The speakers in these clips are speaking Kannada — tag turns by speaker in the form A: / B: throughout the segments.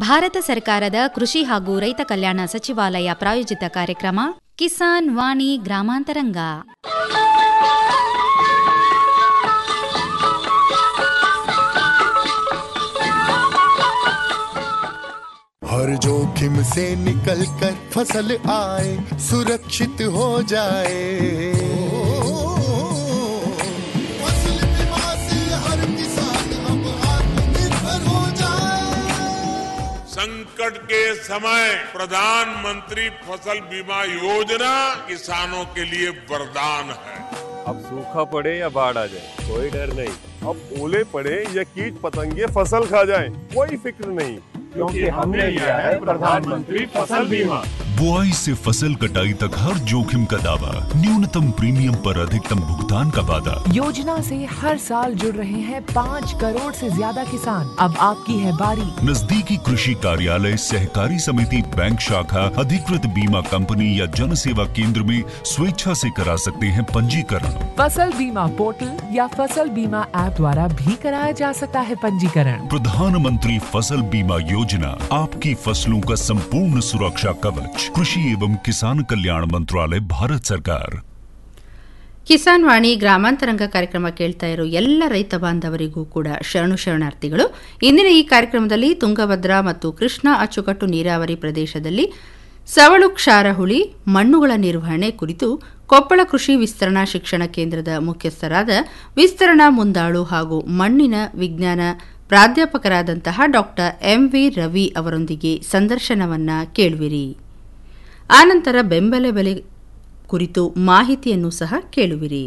A: ಭಾರತ ಸರ್ಕಾರದ ಕೃಷಿ ಹಾಗೂ ರೈತ ಕಲ್ಯಾಣ ಸಚಿವಾಲಯ ಪ್ರಾಯೋಜಿತ ಕಾರ್ಯಕ್ರಮ ಕಿಸಾನ್ ವಾಣಿ ಗ್ರಾಮಾಂತರಂಗ
B: हर जोखिम से निकल कर फसल आए सुरक्षित हो जाए फसल बीमा से हर किसान अब आत्मनिर्भर हो जाए
C: संकट के समय प्रधानमंत्री फसल बीमा योजना किसानों के लिए वरदान है
D: अब सूखा पड़े या बाढ़ आ जाए कोई डर नहीं अब ओले पड़े या कीट पतंगे फसल खा जाए कोई फिक्र नहीं क्योंकि हमने लिया है प्रधानमंत्री फसल बीमा
E: बुआई से फसल कटाई तक हर जोखिम का दावा न्यूनतम प्रीमियम पर अधिकतम भुगतान का वादा
F: योजना से हर साल जुड़ रहे हैं पाँच करोड़ से ज्यादा किसान अब आपकी है बारी
E: नजदीकी कृषि कार्यालय सहकारी समिति बैंक शाखा अधिकृत बीमा कंपनी या जन सेवा केंद्र में स्वेच्छा से करा सकते हैं पंजीकरण
F: फसल बीमा पोर्टल या फसल बीमा ऐप द्वारा भी कराया जा सकता है पंजीकरण
E: प्रधानमंत्री फसल बीमा योजना आपकी फसलों का संपूर्ण सुरक्षा कवच कृषि एवं किसान कल्याण मंत्रालय भारत सरकार
G: ಕಿಸಾನ್ ವಾಣಿ ಗ್ರಾಮಾಂತರಂಗ ಕಾರ್ಯಕ್ರಮ ಕೇಳ್ತಾ ಇರೋ ಎಲ್ಲ ರೈತ ಬಾಂಧವರಿಗೂ ಕೂಡ ಶರಣು ಶರಣಾರ್ಥಿಗಳು ಇಂದಿನ ಈ ಕಾರ್ಯಕ್ರಮದಲ್ಲಿ ತುಂಗಭದ್ರಾ ಮತ್ತು ಕೃಷ್ಣ ಅಚ್ಚುಕಟ್ಟು ನೀರಾವರಿ ಪ್ರದೇಶದಲ್ಲಿ ಸವಳು ಕ್ಷಾರಹುಳಿ ಮಣ್ಣುಗಳ ನಿರ್ವಹಣೆ ಕುರಿತು ಕೊಪ್ಪಳ ಕೃಷಿ ವಿಸ್ತರಣಾ ಶಿಕ್ಷಣ ಕೇಂದ್ರದ ಮುಖ್ಯಸ್ಥರಾದ ವಿಸ್ತರಣಾ ಮುಂದಾಳು ಹಾಗೂ ಮಣ್ಣಿನ ವಿಜ್ಞಾನ ಪ್ರಾಧ್ಯಾಪಕರಾದಂತಹ ಡಾಕ್ಟರ್ ಎಂವಿ ರವಿ ಅವರೊಂದಿಗೆ ಸಂದರ್ಶನವನ್ನ ಕೇಳುವಿರಿ ಆನಂತರ ಬೆಂಬಲ ಬೆಲೆ ಕುರಿತು ಮಾಹಿತಿಯನ್ನು ಸಹ ಕೇಳುವಿರಿ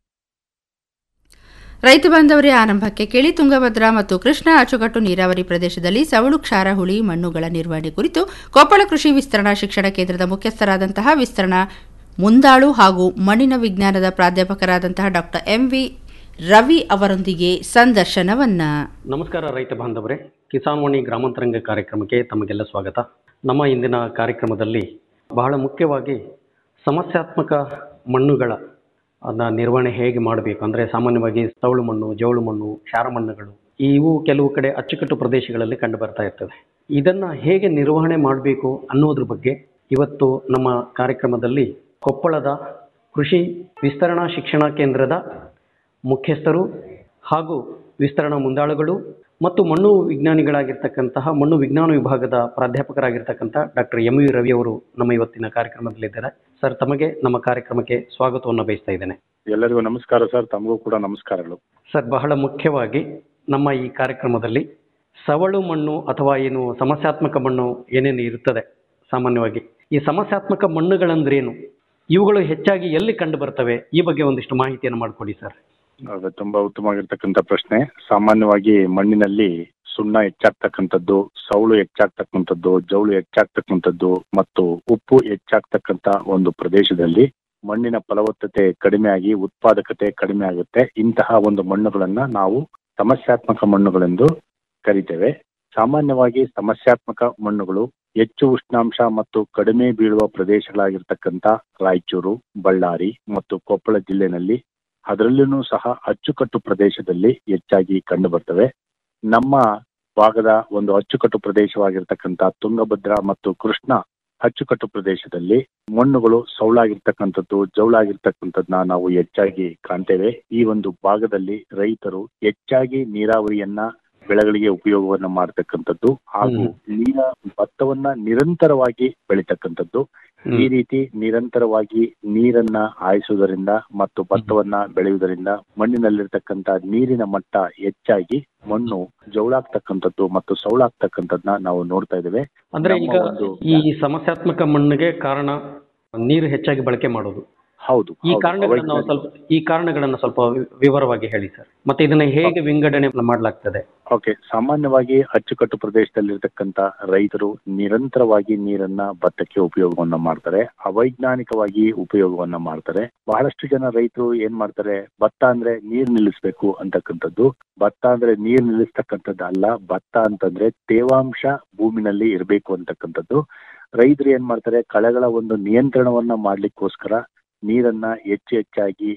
G: ರೈತ ಬಾಂಧವರೇ ಆರಂಭಕ್ಕೆ ಕೇಳಿ ತುಂಗಭದ್ರಾ ಮತ್ತು ಕೃಷ್ಣ ಅಚ್ಚುಕಟ್ಟು ನೀರಾವರಿ ಪ್ರದೇಶದಲ್ಲಿ ಸವಳು ಕ್ಷಾರ ಹುಳಿ ಮಣ್ಣುಗಳ ನಿರ್ವಹಣೆ ಕುರಿತು ಕೊಪ್ಪಳ ಕೃಷಿ ವಿಸ್ತರಣಾ ಶಿಕ್ಷಣ ಕೇಂದ್ರದ ಮುಖ್ಯಸ್ಥರಾದಂತಹ ವಿಸ್ತರಣಾ ಮುಂದಾಳು ಹಾಗೂ ಮಣ್ಣಿನ ವಿಜ್ಞಾನದ ಪ್ರಾಧ್ಯಾಪಕರಾದಂತಹ ಡಾಕ್ಟರ್ ಎಂವಿ ರವಿ ಅವರೊಂದಿಗೆ ಸಂದರ್ಶನವನ್ನ
H: ನಮಸ್ಕಾರ ರೈತ ಬಾಂಧವರೇ ಕಿಸಾನ್ ವಾಣಿ ಗ್ರಾಮಾಂತರಂಗ ಕಾರ್ಯಕ್ರಮಕ್ಕೆ ತಮಗೆಲ್ಲ ಸ್ವಾಗತ ನಮ್ಮ ಇಂದಿನ ಕಾರ್ಯಕ್ರಮದಲ್ಲಿ ಬಹಳ ಮುಖ್ಯವಾಗಿ ಸಮಸ್ಯಾತ್ಮಕ ಮಣ್ಣುಗಳ ಅದನ್ನ ನಿರ್ವಹಣೆ ಹೇಗೆ ಮಾಡಬೇಕು ಅಂದರೆ ಸಾಮಾನ್ಯವಾಗಿ ಸವಳು ಮಣ್ಣು ಜವಳು ಮಣ್ಣು ಕ್ಷಾರ ಮಣ್ಣುಗಳು ಇವು ಕೆಲವು ಕಡೆ ಅಚ್ಚುಕಟ್ಟು ಪ್ರದೇಶಗಳಲ್ಲಿ ಕಂಡು ಬರ್ತಾ ಇರ್ತದೆ ಇದನ್ನು ಹೇಗೆ ನಿರ್ವಹಣೆ ಮಾಡಬೇಕು ಅನ್ನೋದ್ರ ಬಗ್ಗೆ ಇವತ್ತು ನಮ್ಮ ಕಾರ್ಯಕ್ರಮದಲ್ಲಿ ಕೊಪ್ಪಳದ ಕೃಷಿ ವಿಸ್ತರಣಾ ಶಿಕ್ಷಣ ಕೇಂದ್ರದ ಮುಖ್ಯಸ್ಥರು ಹಾಗೂ ವಿಸ್ತರಣಾ ಮುಂದಾಳುಗಳು ಮತ್ತು ಮಣ್ಣು ವಿಜ್ಞಾನಿಗಳಾಗಿರ್ತಕ್ಕಂತಹ ಮಣ್ಣು ವಿಜ್ಞಾನ ವಿಭಾಗದ ಪ್ರಾಧ್ಯಾಪಕರಾಗಿರ್ತಕ್ಕಂಥ ಡಾಕ್ಟರ್ ಎಂ ವಿ ರವಿ ಅವರು ನಮ್ಮ ಇವತ್ತಿನ ಕಾರ್ಯಕ್ರಮದಲ್ಲಿದ್ದಾರೆ ಸರ್ ತಮಗೆ ನಮ್ಮ ಕಾರ್ಯಕ್ರಮಕ್ಕೆ ಸ್ವಾಗತವನ್ನು ಬಯಸ್ತಾ ಇದ್ದೇನೆ
I: ಎಲ್ಲರಿಗೂ ನಮಸ್ಕಾರ ಸರ್ ತಮಗೂ ಕೂಡ ನಮಸ್ಕಾರಗಳು
H: ಸರ್ ಬಹಳ ಮುಖ್ಯವಾಗಿ ನಮ್ಮ ಈ ಕಾರ್ಯಕ್ರಮದಲ್ಲಿ ಸವಳು ಮಣ್ಣು ಅಥವಾ ಏನು ಸಮಸ್ಯಾತ್ಮಕ ಮಣ್ಣು ಏನೇನು ಇರುತ್ತದೆ ಸಾಮಾನ್ಯವಾಗಿ ಈ ಸಮಸ್ಯಾತ್ಮಕ ಮಣ್ಣುಗಳಂದ್ರೇನು ಇವುಗಳು ಹೆಚ್ಚಾಗಿ ಎಲ್ಲಿ ಕಂಡು ಬರ್ತವೆ ಈ ಬಗ್ಗೆ ಒಂದಿಷ್ಟು ಮಾಹಿತಿಯನ್ನು ಮಾಡಿಕೊಡಿ ಸರ್
I: ಅದು ತುಂಬಾ ಉತ್ತಮವಾಗಿರ್ತಕ್ಕಂಥ ಪ್ರಶ್ನೆ ಸಾಮಾನ್ಯವಾಗಿ ಮಣ್ಣಿನಲ್ಲಿ ಸುಣ್ಣ ಹೆಚ್ಚಾಗ್ತಕ್ಕಂಥದ್ದು ಸೌಳು ಹೆಚ್ಚಾಗ್ತಕ್ಕಂಥದ್ದು ಜೌಳು ಹೆಚ್ಚಾಗ್ತಕ್ಕಂಥದ್ದು ಮತ್ತು ಉಪ್ಪು ಹೆಚ್ಚಾಗ್ತಕ್ಕಂಥ ಒಂದು ಪ್ರದೇಶದಲ್ಲಿ ಮಣ್ಣಿನ ಫಲವತ್ತತೆ ಕಡಿಮೆ ಆಗಿ ಉತ್ಪಾದಕತೆ ಕಡಿಮೆ ಆಗುತ್ತೆ ಇಂತಹ ಒಂದು ಮಣ್ಣುಗಳನ್ನ ನಾವು ಸಮಸ್ಯಾತ್ಮಕ ಮಣ್ಣುಗಳೆಂದು ಕರಿತೇವೆ ಸಾಮಾನ್ಯವಾಗಿ ಸಮಸ್ಯಾತ್ಮಕ ಮಣ್ಣುಗಳು ಹೆಚ್ಚು ಉಷ್ಣಾಂಶ ಮತ್ತು ಕಡಿಮೆ ಬೀಳುವ ಪ್ರದೇಶಗಳಾಗಿರ್ತಕ್ಕಂಥ ರಾಯಚೂರು ಬಳ್ಳಾರಿ ಮತ್ತು ಕೊಪ್ಪಳ ಜಿಲ್ಲೆನಲ್ಲಿ ಅದರಲ್ಲೂ ಸಹ ಅಚ್ಚುಕಟ್ಟು ಪ್ರದೇಶದಲ್ಲಿ ಹೆಚ್ಚಾಗಿ ಕಂಡು ಬರ್ತವೆ ನಮ್ಮ ಭಾಗದ ಒಂದು ಅಚ್ಚುಕಟ್ಟು ಪ್ರದೇಶವಾಗಿರ್ತಕ್ಕಂಥ ತುಂಗಭದ್ರಾ ಮತ್ತು ಕೃಷ್ಣ ಅಚ್ಚುಕಟ್ಟು ಪ್ರದೇಶದಲ್ಲಿ ಮಣ್ಣುಗಳು ಸೌಳಾಗಿರ್ತಕ್ಕಂಥದ್ದು ಜೌಳಾಗಿರ್ತಕ್ಕಂಥದ್ದನ್ನ ನಾವು ಹೆಚ್ಚಾಗಿ ಕಾಣ್ತೇವೆ ಈ ಒಂದು ಭಾಗದಲ್ಲಿ ರೈತರು ಹೆಚ್ಚಾಗಿ ನೀರಾವರಿಯನ್ನ ಬೆಳೆಗಳಿಗೆ ಉಪಯೋಗವನ್ನ ಮಾಡತಕ್ಕಂಥದ್ದು ಹಾಗೂ ನೀರ ಭತ್ತವನ್ನ ನಿರಂತರವಾಗಿ ಬೆಳಿತಕ್ಕಂಥದ್ದು ಈ ರೀತಿ ನಿರಂತರವಾಗಿ ನೀರನ್ನ ಹಾಯಿಸುವುದರಿಂದ ಮತ್ತು ಭತ್ತವನ್ನ ಬೆಳೆಯುವುದರಿಂದ ಮಣ್ಣಿನಲ್ಲಿರ್ತಕ್ಕಂಥ ನೀರಿನ ಮಟ್ಟ ಹೆಚ್ಚಾಗಿ ಮಣ್ಣು ಜೌಳಾಗ್ತಕ್ಕಂಥದ್ದು ಮತ್ತು ಸೌಳಾಗ್ತಕ್ಕಂಥದ್ದನ್ನ ನಾವು ನೋಡ್ತಾ ಇದ್ದೇವೆ
H: ಅಂದ್ರೆ ಈಗ
I: ನಮ್ಮ ಒಂದು-
H: ಈ ಸಮಸ್ಯಾತ್ಮಕ ಮಣ್ಣಿಗೆ ಕಾರಣ ನೀರು ಹೆಚ್ಚಾಗಿ ಬಳಕೆ ಮಾಡೋದು
I: ಹೌದು
H: ಈ
I: ಹೌದು.
H: ಕಾರಣಗಳನ್ನ ನಾವು ಸ್ವಲ್ಪ ಈ ಕಾರಣಗಳನ್ನ ಸ್ವಲ್ಪ ವಿ- ವಿವರವಾಗಿ ಹೇಳಿ ಸರ್ ಮತ್ತೆ ಇದನ್ನ ಹೇಗೆ ವಿಂಗಡಣೆ ಮಾಡಲಾಗ್ತದೆ
I: ಓಕೆ ಸಾಮಾನ್ಯವಾಗಿ ಅಚ್ಚುಕಟ್ಟು ಪ್ರದೇಶದಲ್ಲಿರ್ತಕ್ಕಂಥ ರೈತರು ನಿರಂತರವಾಗಿ ನೀರನ್ನ ಭತ್ತಕ್ಕೆ ಉಪಯೋಗವನ್ನ ಮಾಡ್ತಾರೆ ಅವೈಜ್ಞಾನಿಕವಾಗಿ ಉಪಯೋಗವನ್ನ ಮಾಡ್ತಾರೆ ಬಹಳಷ್ಟು ಜನ ರೈತರು ಏನ್ ಮಾಡ್ತಾರೆ ಭತ್ತ ಅಂದ್ರೆ ನೀರ್ ನಿಲ್ಲಿಸ್ಬೇಕು ಅಂತಕ್ಕಂಥದ್ದು ಭತ್ತ ಅಂದ್ರೆ ನೀರ್ ನಿಲ್ಲಿಸ್ತಕ್ಕಂಥದ್ದು ಅಲ್ಲ ಭತ್ತ ಅಂತಂದ್ರೆ ತೇವಾಂಶ ಭೂಮಿನಲ್ಲಿ ಇರಬೇಕು ಅಂತಕ್ಕಂಥದ್ದು ರೈತರು ಏನ್ ಮಾಡ್ತಾರೆ ಕಳೆಗಳ ಒಂದು ನಿಯಂತ್ರಣವನ್ನ ಮಾಡ್ಲಿಕ್ಕೋಸ್ಕರ ನೀರನ್ನ ಹೆಚ್ಚು ಹೆಚ್ಚಾಗಿ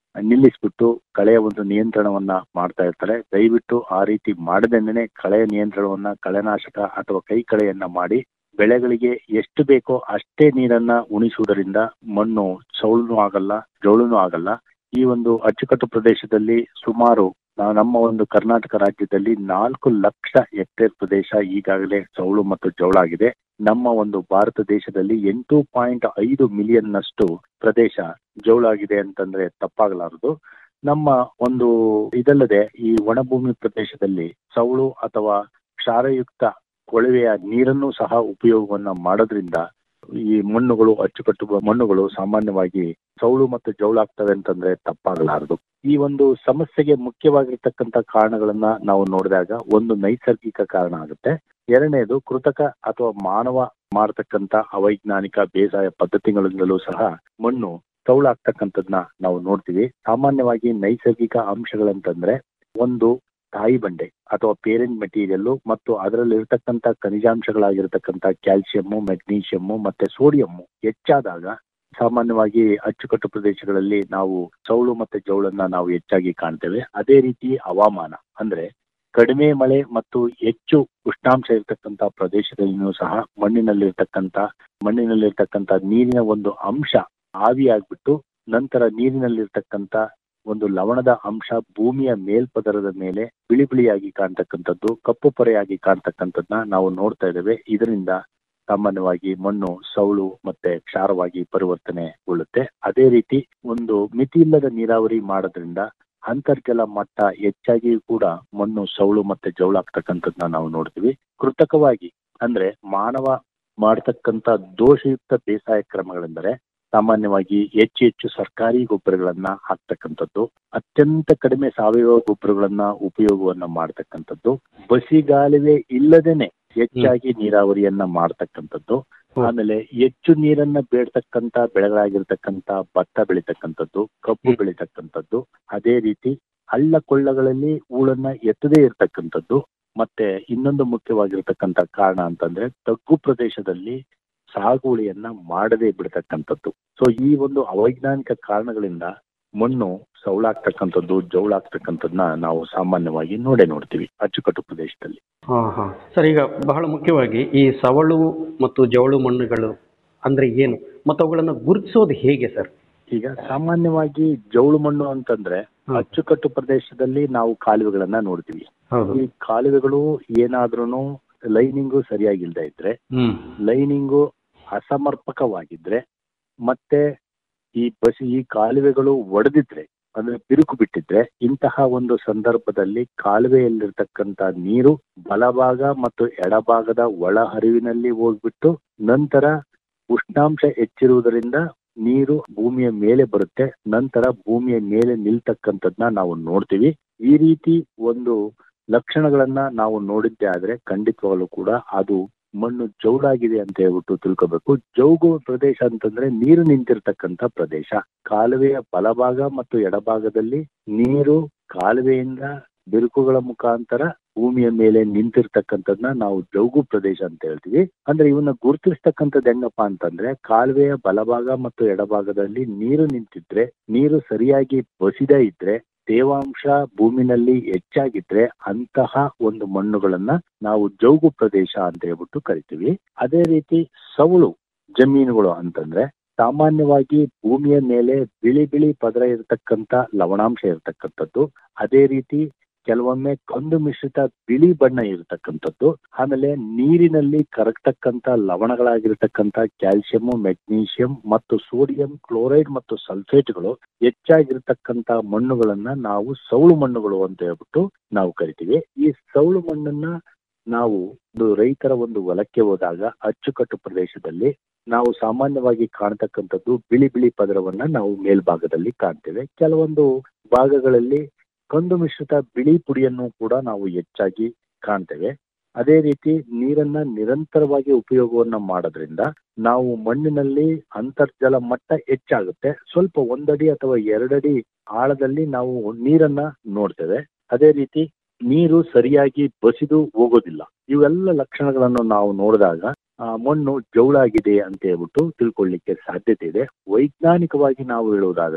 I: ನಿಲ್ಲಿಸ್ಬಿಟ್ಟು ಕಳೆಯ ಒಂದು ನಿಯಂತ್ರಣವನ್ನ ಮಾಡ್ತಾ ಇರ್ತಾರೆ ದಯವಿಟ್ಟು ಆ ರೀತಿ ಮಾಡದೇನೆ ಕಳೆಯ ನಿಯಂತ್ರಣವನ್ನ ಕಳೆನಾಶಕ ಅಥವಾ ಕೈ ಕಳೆಯನ್ನ ಮಾಡಿ ಬೆಳೆಗಳಿಗೆ ಎಷ್ಟು ಬೇಕೋ ಅಷ್ಟೇ ನೀರನ್ನ ಉಣಿಸುವುದರಿಂದ ಮಣ್ಣು ಸೌಳುನು ಆಗಲ್ಲ ಜೋಳುನು ಆಗಲ್ಲ ಈ ಒಂದು ಅಚ್ಚುಕಟ್ಟು ಪ್ರದೇಶದಲ್ಲಿ ಸುಮಾರು ನಾ- ನಮ್ಮ ಒಂದು ಕರ್ನಾಟಕ ರಾಜ್ಯದಲ್ಲಿ ನಾಲ್ಕು ಲಕ್ಷ ಹೆಕ್ಟೇರ್ ಪ್ರದೇಶ ಈಗಾಗಲೇ ಸೌಳು ಮತ್ತು ಜೌಳಾಗಿದೆ ನಮ್ಮ ಒಂದು ಭಾರತ ದೇಶದಲ್ಲಿ ಎಂಟು ಪಾಯಿಂಟ್ ಐದು ಮಿಲಿಯನ್ ನಷ್ಟು ಪ್ರದೇಶ ಜೌಳಾಗಿದೆ ಅಂತಂದ್ರೆ ತಪ್ಪಾಗಲಾರದು ನಮ್ಮ ಒಂದು ಇದಲ್ಲದೆ ಈ ಒಣಭೂಮಿ ಪ್ರದೇಶದಲ್ಲಿ ಸೌಳು ಅಥವಾ ಕ್ಷಾರಯುಕ್ತ ಕೊಳವೆಯ ನೀರನ್ನು ಸಹ ಉಪಯೋಗವನ್ನ ಮಾಡೋದ್ರಿಂದ ಈ ಮಣ್ಣುಗಳು ಅಚ್ಚುಕಟ್ಟು ಮಣ್ಣುಗಳು ಸಾಮಾನ್ಯವಾಗಿ ಸೌಳು ಮತ್ತು ಜೌಳಾಗ್ತವೆ ಅಂತಂದ್ರೆ ತಪ್ಪಾಗಲಾರದು ಈ ಒಂದು ಸಮಸ್ಯೆಗೆ ಮುಖ್ಯವಾಗಿರ್ತಕ್ಕಂಥ ಕಾರಣಗಳನ್ನ ನಾವು ನೋಡಿದಾಗ ಒಂದು ನೈಸರ್ಗಿಕ ಕಾರಣ ಆಗುತ್ತೆ ಎರಡನೇದು ಕೃತಕ ಅಥವಾ ಮಾನವ ಮಾಡತಕ್ಕಂತ ಅವೈಜ್ಞಾನಿಕ ಬೇಸಾಯ ಪದ್ಧತಿಗಳಿಂದಲೂ ಸಹ ಮಣ್ಣು ಸೌಳಾಗ್ತಕ್ಕಂಥದ್ನ ನಾವು ನೋಡ್ತೀವಿ ಸಾಮಾನ್ಯವಾಗಿ ನೈಸರ್ಗಿಕ ಅಂಶಗಳಂತಂದ್ರೆ ಒಂದು ತಾಯಿ ಬಂಡೆ ಅಥವಾ ಪೇರೆಂಟ್ ಮೆಟೀರಿಯಲ್ ಮತ್ತು ಅದರಲ್ಲಿ ಇರತಕ್ಕಂತ ಖನಿಜಾಂಶಗಳಾಗಿರ್ತಕ್ಕಂಥ ಕ್ಯಾಲ್ಸಿಯಮ್ಮು ಮೆಗ್ನೀಷಿಯಮ್ಮು ಮತ್ತೆ ಸೋಡಿಯಮ್ಮು ಹೆಚ್ಚಾದಾಗ ಸಾಮಾನ್ಯವಾಗಿ ಅಚ್ಚುಕಟ್ಟು ಪ್ರದೇಶಗಳಲ್ಲಿ ನಾವು ಸೌಳು ಮತ್ತೆ ಜೌಳನ್ನ ನಾವು ಹೆಚ್ಚಾಗಿ ಕಾಣ್ತೇವೆ ಅದೇ ರೀತಿ ಹವಾಮಾನ ಅಂದ್ರೆ ಕಡಿಮೆ ಮಳೆ ಮತ್ತು ಹೆಚ್ಚು ಉಷ್ಣಾಂಶ ಇರತಕ್ಕಂತ ಪ್ರದೇಶದಲ್ಲಿಯೂ ಸಹ ಮಣ್ಣಿನಲ್ಲಿರ್ತಕ್ಕಂಥ ಮಣ್ಣಿನಲ್ಲಿರ್ತಕ್ಕಂಥ ನೀರಿನ ಒಂದು ಅಂಶ ಆವಿಯಾಗ್ಬಿಟ್ಟು ನಂತರ ನೀರಿನಲ್ಲಿರ್ತಕ್ಕಂಥ ಒಂದು ಲವಣದ ಅಂಶ ಭೂಮಿಯ ಮೇಲ್ಪದರದ ಮೇಲೆ ಬಿಳಿ ಬಿಳಿಯಾಗಿ ಕಾಣ್ತಕ್ಕಂಥದ್ದು ಕಪ್ಪು ಪೊರೆಯಾಗಿ ಕಾಣ್ತಕ್ಕಂಥದ್ದನ್ನ ನಾವು ನೋಡ್ತಾ ಇದ್ದೇವೆ ಇದರಿಂದ ಸಾಮಾನ್ಯವಾಗಿ ಮಣ್ಣು ಸೌಳು ಮತ್ತೆ ಕ್ಷಾರವಾಗಿ ಪರಿವರ್ತನೆಗೊಳ್ಳುತ್ತೆ ಅದೇ ರೀತಿ ಒಂದು ಮಿತಿ ಇಲ್ಲದ ನೀರಾವರಿ ಮಾಡೋದ್ರಿಂದ ಅಂತರ್ಜಲ ಮಟ್ಟ ಹೆಚ್ಚಾಗಿಯೂ ಕೂಡ ಮಣ್ಣು ಸೌಳು ಮತ್ತೆ ಜೌಳಾಗ್ತಕ್ಕಂಥದ್ದನ್ನ ನಾವು ನೋಡ್ತೀವಿ ಕೃತಕವಾಗಿ ಅಂದ್ರೆ ಮಾನವ ಮಾಡತಕ್ಕಂತ ದೋಷಯುಕ್ತ ಬೇಸಾಯ ಕ್ರಮಗಳೆಂದರೆ ಸಾಮಾನ್ಯವಾಗಿ ಹೆಚ್ಚು ಹೆಚ್ಚು ಸರ್ಕಾರಿ ಗೊಬ್ಬರಗಳನ್ನ ಹಾಕ್ತಕ್ಕಂಥದ್ದು ಅತ್ಯಂತ ಕಡಿಮೆ ಸಾವಯವ ಗೊಬ್ಬರಗಳನ್ನ ಉಪಯೋಗವನ್ನ ಮಾಡ್ತಕ್ಕಂಥದ್ದು ಬಸಿಗಾಲುವೆ ಇಲ್ಲದೇನೆ ಹೆಚ್ಚಾಗಿ ನೀರಾವರಿಯನ್ನ ಮಾಡ್ತಕ್ಕಂಥದ್ದು ಆಮೇಲೆ ಹೆಚ್ಚು ನೀರನ್ನ ಬೇಡ್ತಕ್ಕಂತ ಬೆಳೆಗಳಾಗಿರ್ತಕ್ಕಂತ ಭತ್ತ ಬೆಳಿತಕ್ಕಂಥದ್ದು ಕಬ್ಬು ಬೆಳಿತಕ್ಕಂಥದ್ದು ಅದೇ ರೀತಿ ಹಳ್ಳ ಕೊಳ್ಳಗಳಲ್ಲಿ ಹೂಳನ್ನ ಎತ್ತದೇ ಇರತಕ್ಕಂಥದ್ದು ಮತ್ತೆ ಇನ್ನೊಂದು ಮುಖ್ಯವಾಗಿರ್ತಕ್ಕಂಥ ಕಾರಣ ಅಂತಂದ್ರೆ ತಗ್ಗು ಪ್ರದೇಶದಲ್ಲಿ ಸಾಗುವಳಿಯನ್ನ ಮಾಡದೇ ಬಿಡ್ತಕ್ಕಂಥದ್ದು ಸೊ ಈ ಒಂದು ಅವೈಜ್ಞಾನಿಕ ಕಾರಣಗಳಿಂದ ಮಣ್ಣು ಸೌಳಾಗ್ತಕ್ಕಂಥದ್ದು ಜೌಳಾಗ್ತಕ್ಕಂಥದ್ದನ್ನ ನಾವು ಸಾಮಾನ್ಯವಾಗಿ ನೋಡೇ ನೋಡ್ತೀವಿ ಅಚ್ಚುಕಟ್ಟು ಪ್ರದೇಶದಲ್ಲಿ
H: ಹಾ ಹಾ ಸರ್ ಈಗ ಬಹಳ ಮುಖ್ಯವಾಗಿ ಈ ಸವಳು ಮತ್ತು ಜವಳು ಮಣ್ಣುಗಳು ಅಂದ್ರೆ ಏನು ಮತ್ತು ಅವುಗಳನ್ನು ಗುರುತಿಸೋದು ಹೇಗೆ ಸರ್
I: ಈಗ ಸಾಮಾನ್ಯವಾಗಿ ಜೌಳು ಮಣ್ಣು ಅಂತಂದ್ರೆ ಅಚ್ಚುಕಟ್ಟು ಪ್ರದೇಶದಲ್ಲಿ ನಾವು ಕಾಲುವೆಗಳನ್ನ ನೋಡ್ತೀವಿ
H: ಹೌದು
I: ಈ ಕಾಲುವೆಗಳು ಏನಾದ್ರೂ ಲೈನಿಂಗು ಸರಿಯಾಗಿಲ್ದೇ ಇದ್ರೆ
H: ಹ್ಮ್
I: ಲೈನಿಂಗು ಅಸಮರ್ಪಕವಾಗಿದ್ರೆ ಮತ್ತೆ ಈ ಬಸ್ ಈ ಕಾಲುವೆಗಳು ಒಡೆದಿದ್ರೆ ಅಂದ್ರೆ ಬಿರುಕು ಬಿಟ್ಟಿದ್ರೆ ಇಂತಹ ಒಂದು ಸಂದರ್ಭದಲ್ಲಿ ಕಾಲುವೆಯಲ್ಲಿರ್ತಕ್ಕಂಥ ನೀರು ಬಲಭಾಗ ಮತ್ತು ಎಡಭಾಗದ ಒಳ ಹರಿವಿನಲ್ಲಿ ಹೋಗ್ಬಿಟ್ಟು ನಂತರ ಉಷ್ಣಾಂಶ ಹೆಚ್ಚಿರುವುದರಿಂದ ನೀರು ಭೂಮಿಯ ಮೇಲೆ ಬರುತ್ತೆ ನಂತರ ಭೂಮಿಯ ಮೇಲೆ ನಿಲ್ತಕ್ಕಂಥದ್ನ ನಾವು ನೋಡ್ತೀವಿ ಈ ರೀತಿ ಒಂದು ಲಕ್ಷಣಗಳನ್ನ ನಾವು ನೋಡಿದ್ದೆ ಆದ್ರೆ ಖಂಡಿತವಾಗ್ಲೂ ಕೂಡ ಅದು ಮಣ್ಣು ಜೌಡಾಗಿದೆ ಅಂತ ಹೇಳ್ಬಿಟ್ಟು ತಿಳ್ಕೋಬೇಕು ಜೌಗು ಪ್ರದೇಶ ಅಂತಂದ್ರೆ ನೀರು ನಿಂತಿರ್ತಕ್ಕಂಥ ಪ್ರದೇಶ ಕಾಲುವೆಯ ಬಲಭಾಗ ಮತ್ತು ಎಡಭಾಗದಲ್ಲಿ ನೀರು ಕಾಲುವೆಯಿಂದ ಬಿರುಕುಗಳ ಮುಖಾಂತರ ಭೂಮಿಯ ಮೇಲೆ ನಿಂತಿರ್ತಕ್ಕಂಥದ್ನ ನಾವು ಜೌಗು ಪ್ರದೇಶ ಅಂತ ಹೇಳ್ತೀವಿ ಅಂದ್ರೆ ಇವನ್ನ ಗುರುತಿಸ್ತಕ್ಕಂಥದ್ದು ಹೆಂಗಪ್ಪ ಅಂತಂದ್ರೆ ಕಾಲುವೆಯ ಬಲಭಾಗ ಮತ್ತು ಎಡಭಾಗದಲ್ಲಿ ನೀರು ನಿಂತಿದ್ರೆ ನೀರು ಸರಿಯಾಗಿ ಬಸಿದೇ ಇದ್ರೆ ತೇವಾಂಶ ಭೂಮಿನಲ್ಲಿ ಹೆಚ್ಚಾಗಿದ್ರೆ ಅಂತಹ ಒಂದು ಮಣ್ಣುಗಳನ್ನ ನಾವು ಜೌಗು ಪ್ರದೇಶ ಅಂತ ಹೇಳ್ಬಿಟ್ಟು ಕರಿತೀವಿ ಅದೇ ರೀತಿ ಸವಳು ಜಮೀನುಗಳು ಅಂತಂದ್ರೆ ಸಾಮಾನ್ಯವಾಗಿ ಭೂಮಿಯ ಮೇಲೆ ಬಿಳಿ ಬಿಳಿ ಪದರ ಇರತಕ್ಕಂತ ಲವಣಾಂಶ ಇರತಕ್ಕಂಥದ್ದು ಅದೇ ರೀತಿ ಕೆಲವೊಮ್ಮೆ ಕಂದು ಮಿಶ್ರಿತ ಬಿಳಿ ಬಣ್ಣ ಇರತಕ್ಕಂಥದ್ದು ಆಮೇಲೆ ನೀರಿನಲ್ಲಿ ಕರಗ್ತಕ್ಕಂತ ಲವಣಗಳಾಗಿರ್ತಕ್ಕಂಥ ಕ್ಯಾಲ್ಸಿಯಂ ಮೆಗ್ನೀಷಿಯಂ ಮತ್ತು ಸೋಡಿಯಂ ಕ್ಲೋರೈಡ್ ಮತ್ತು ಸಲ್ಫೇಟ್ಗಳು ಹೆಚ್ಚಾಗಿರ್ತಕ್ಕಂತ ಮಣ್ಣುಗಳನ್ನ ನಾವು ಸೌಳು ಮಣ್ಣುಗಳು ಅಂತ ಹೇಳ್ಬಿಟ್ಟು ನಾವು ಕರಿತೀವಿ ಈ ಸೌಳು ಮಣ್ಣನ್ನ ನಾವು ಒಂದು ರೈತರ ಒಂದು ಹೊಲಕ್ಕೆ ಹೋದಾಗ ಅಚ್ಚುಕಟ್ಟು ಪ್ರದೇಶದಲ್ಲಿ ನಾವು ಸಾಮಾನ್ಯವಾಗಿ ಕಾಣ್ತಕ್ಕಂಥದ್ದು ಬಿಳಿ ಬಿಳಿ ಪದರವನ್ನ ನಾವು ಮೇಲ್ಭಾಗದಲ್ಲಿ ಕಾಣ್ತೇವೆ ಕೆಲವೊಂದು ಭಾಗಗಳಲ್ಲಿ ಕಂದು ಮಿಶ್ರಿತ ಬಿಳಿ ಪುಡಿಯನ್ನು ಕೂಡ ನಾವು ಹೆಚ್ಚಾಗಿ ಕಾಣ್ತೇವೆ ಅದೇ ರೀತಿ ನೀರನ್ನ ನಿರಂತರವಾಗಿ ಉಪಯೋಗವನ್ನ ಮಾಡೋದ್ರಿಂದ ನಾವು ಮಣ್ಣಿನಲ್ಲಿ ಅಂತರ್ಜಲ ಮಟ್ಟ ಹೆಚ್ಚಾಗುತ್ತೆ ಸ್ವಲ್ಪ ಒಂದಡಿ ಅಥವಾ ಎರಡಡಿ ಆಳದಲ್ಲಿ ನಾವು ನೀರನ್ನ ನೋಡ್ತೇವೆ ಅದೇ ರೀತಿ ನೀರು ಸರಿಯಾಗಿ ಬಸಿದು ಹೋಗೋದಿಲ್ಲ ಇವೆಲ್ಲ ಲಕ್ಷಣಗಳನ್ನು ನಾವು ನೋಡಿದಾಗ ಆ, ಮಣ್ಣು ಜೌಳಾಗಿದೆ ಅಂತ ಹೇಳ್ಬಿಟ್ಟು ತಿಳ್ಕೊಳ್ಳಿಕ್ಕೆ ಸಾಧ್ಯತೆ ಇದೆ ವೈಜ್ಞಾನಿಕವಾಗಿ ನಾವು ಹೇಳುವುದಾದ್ರೆ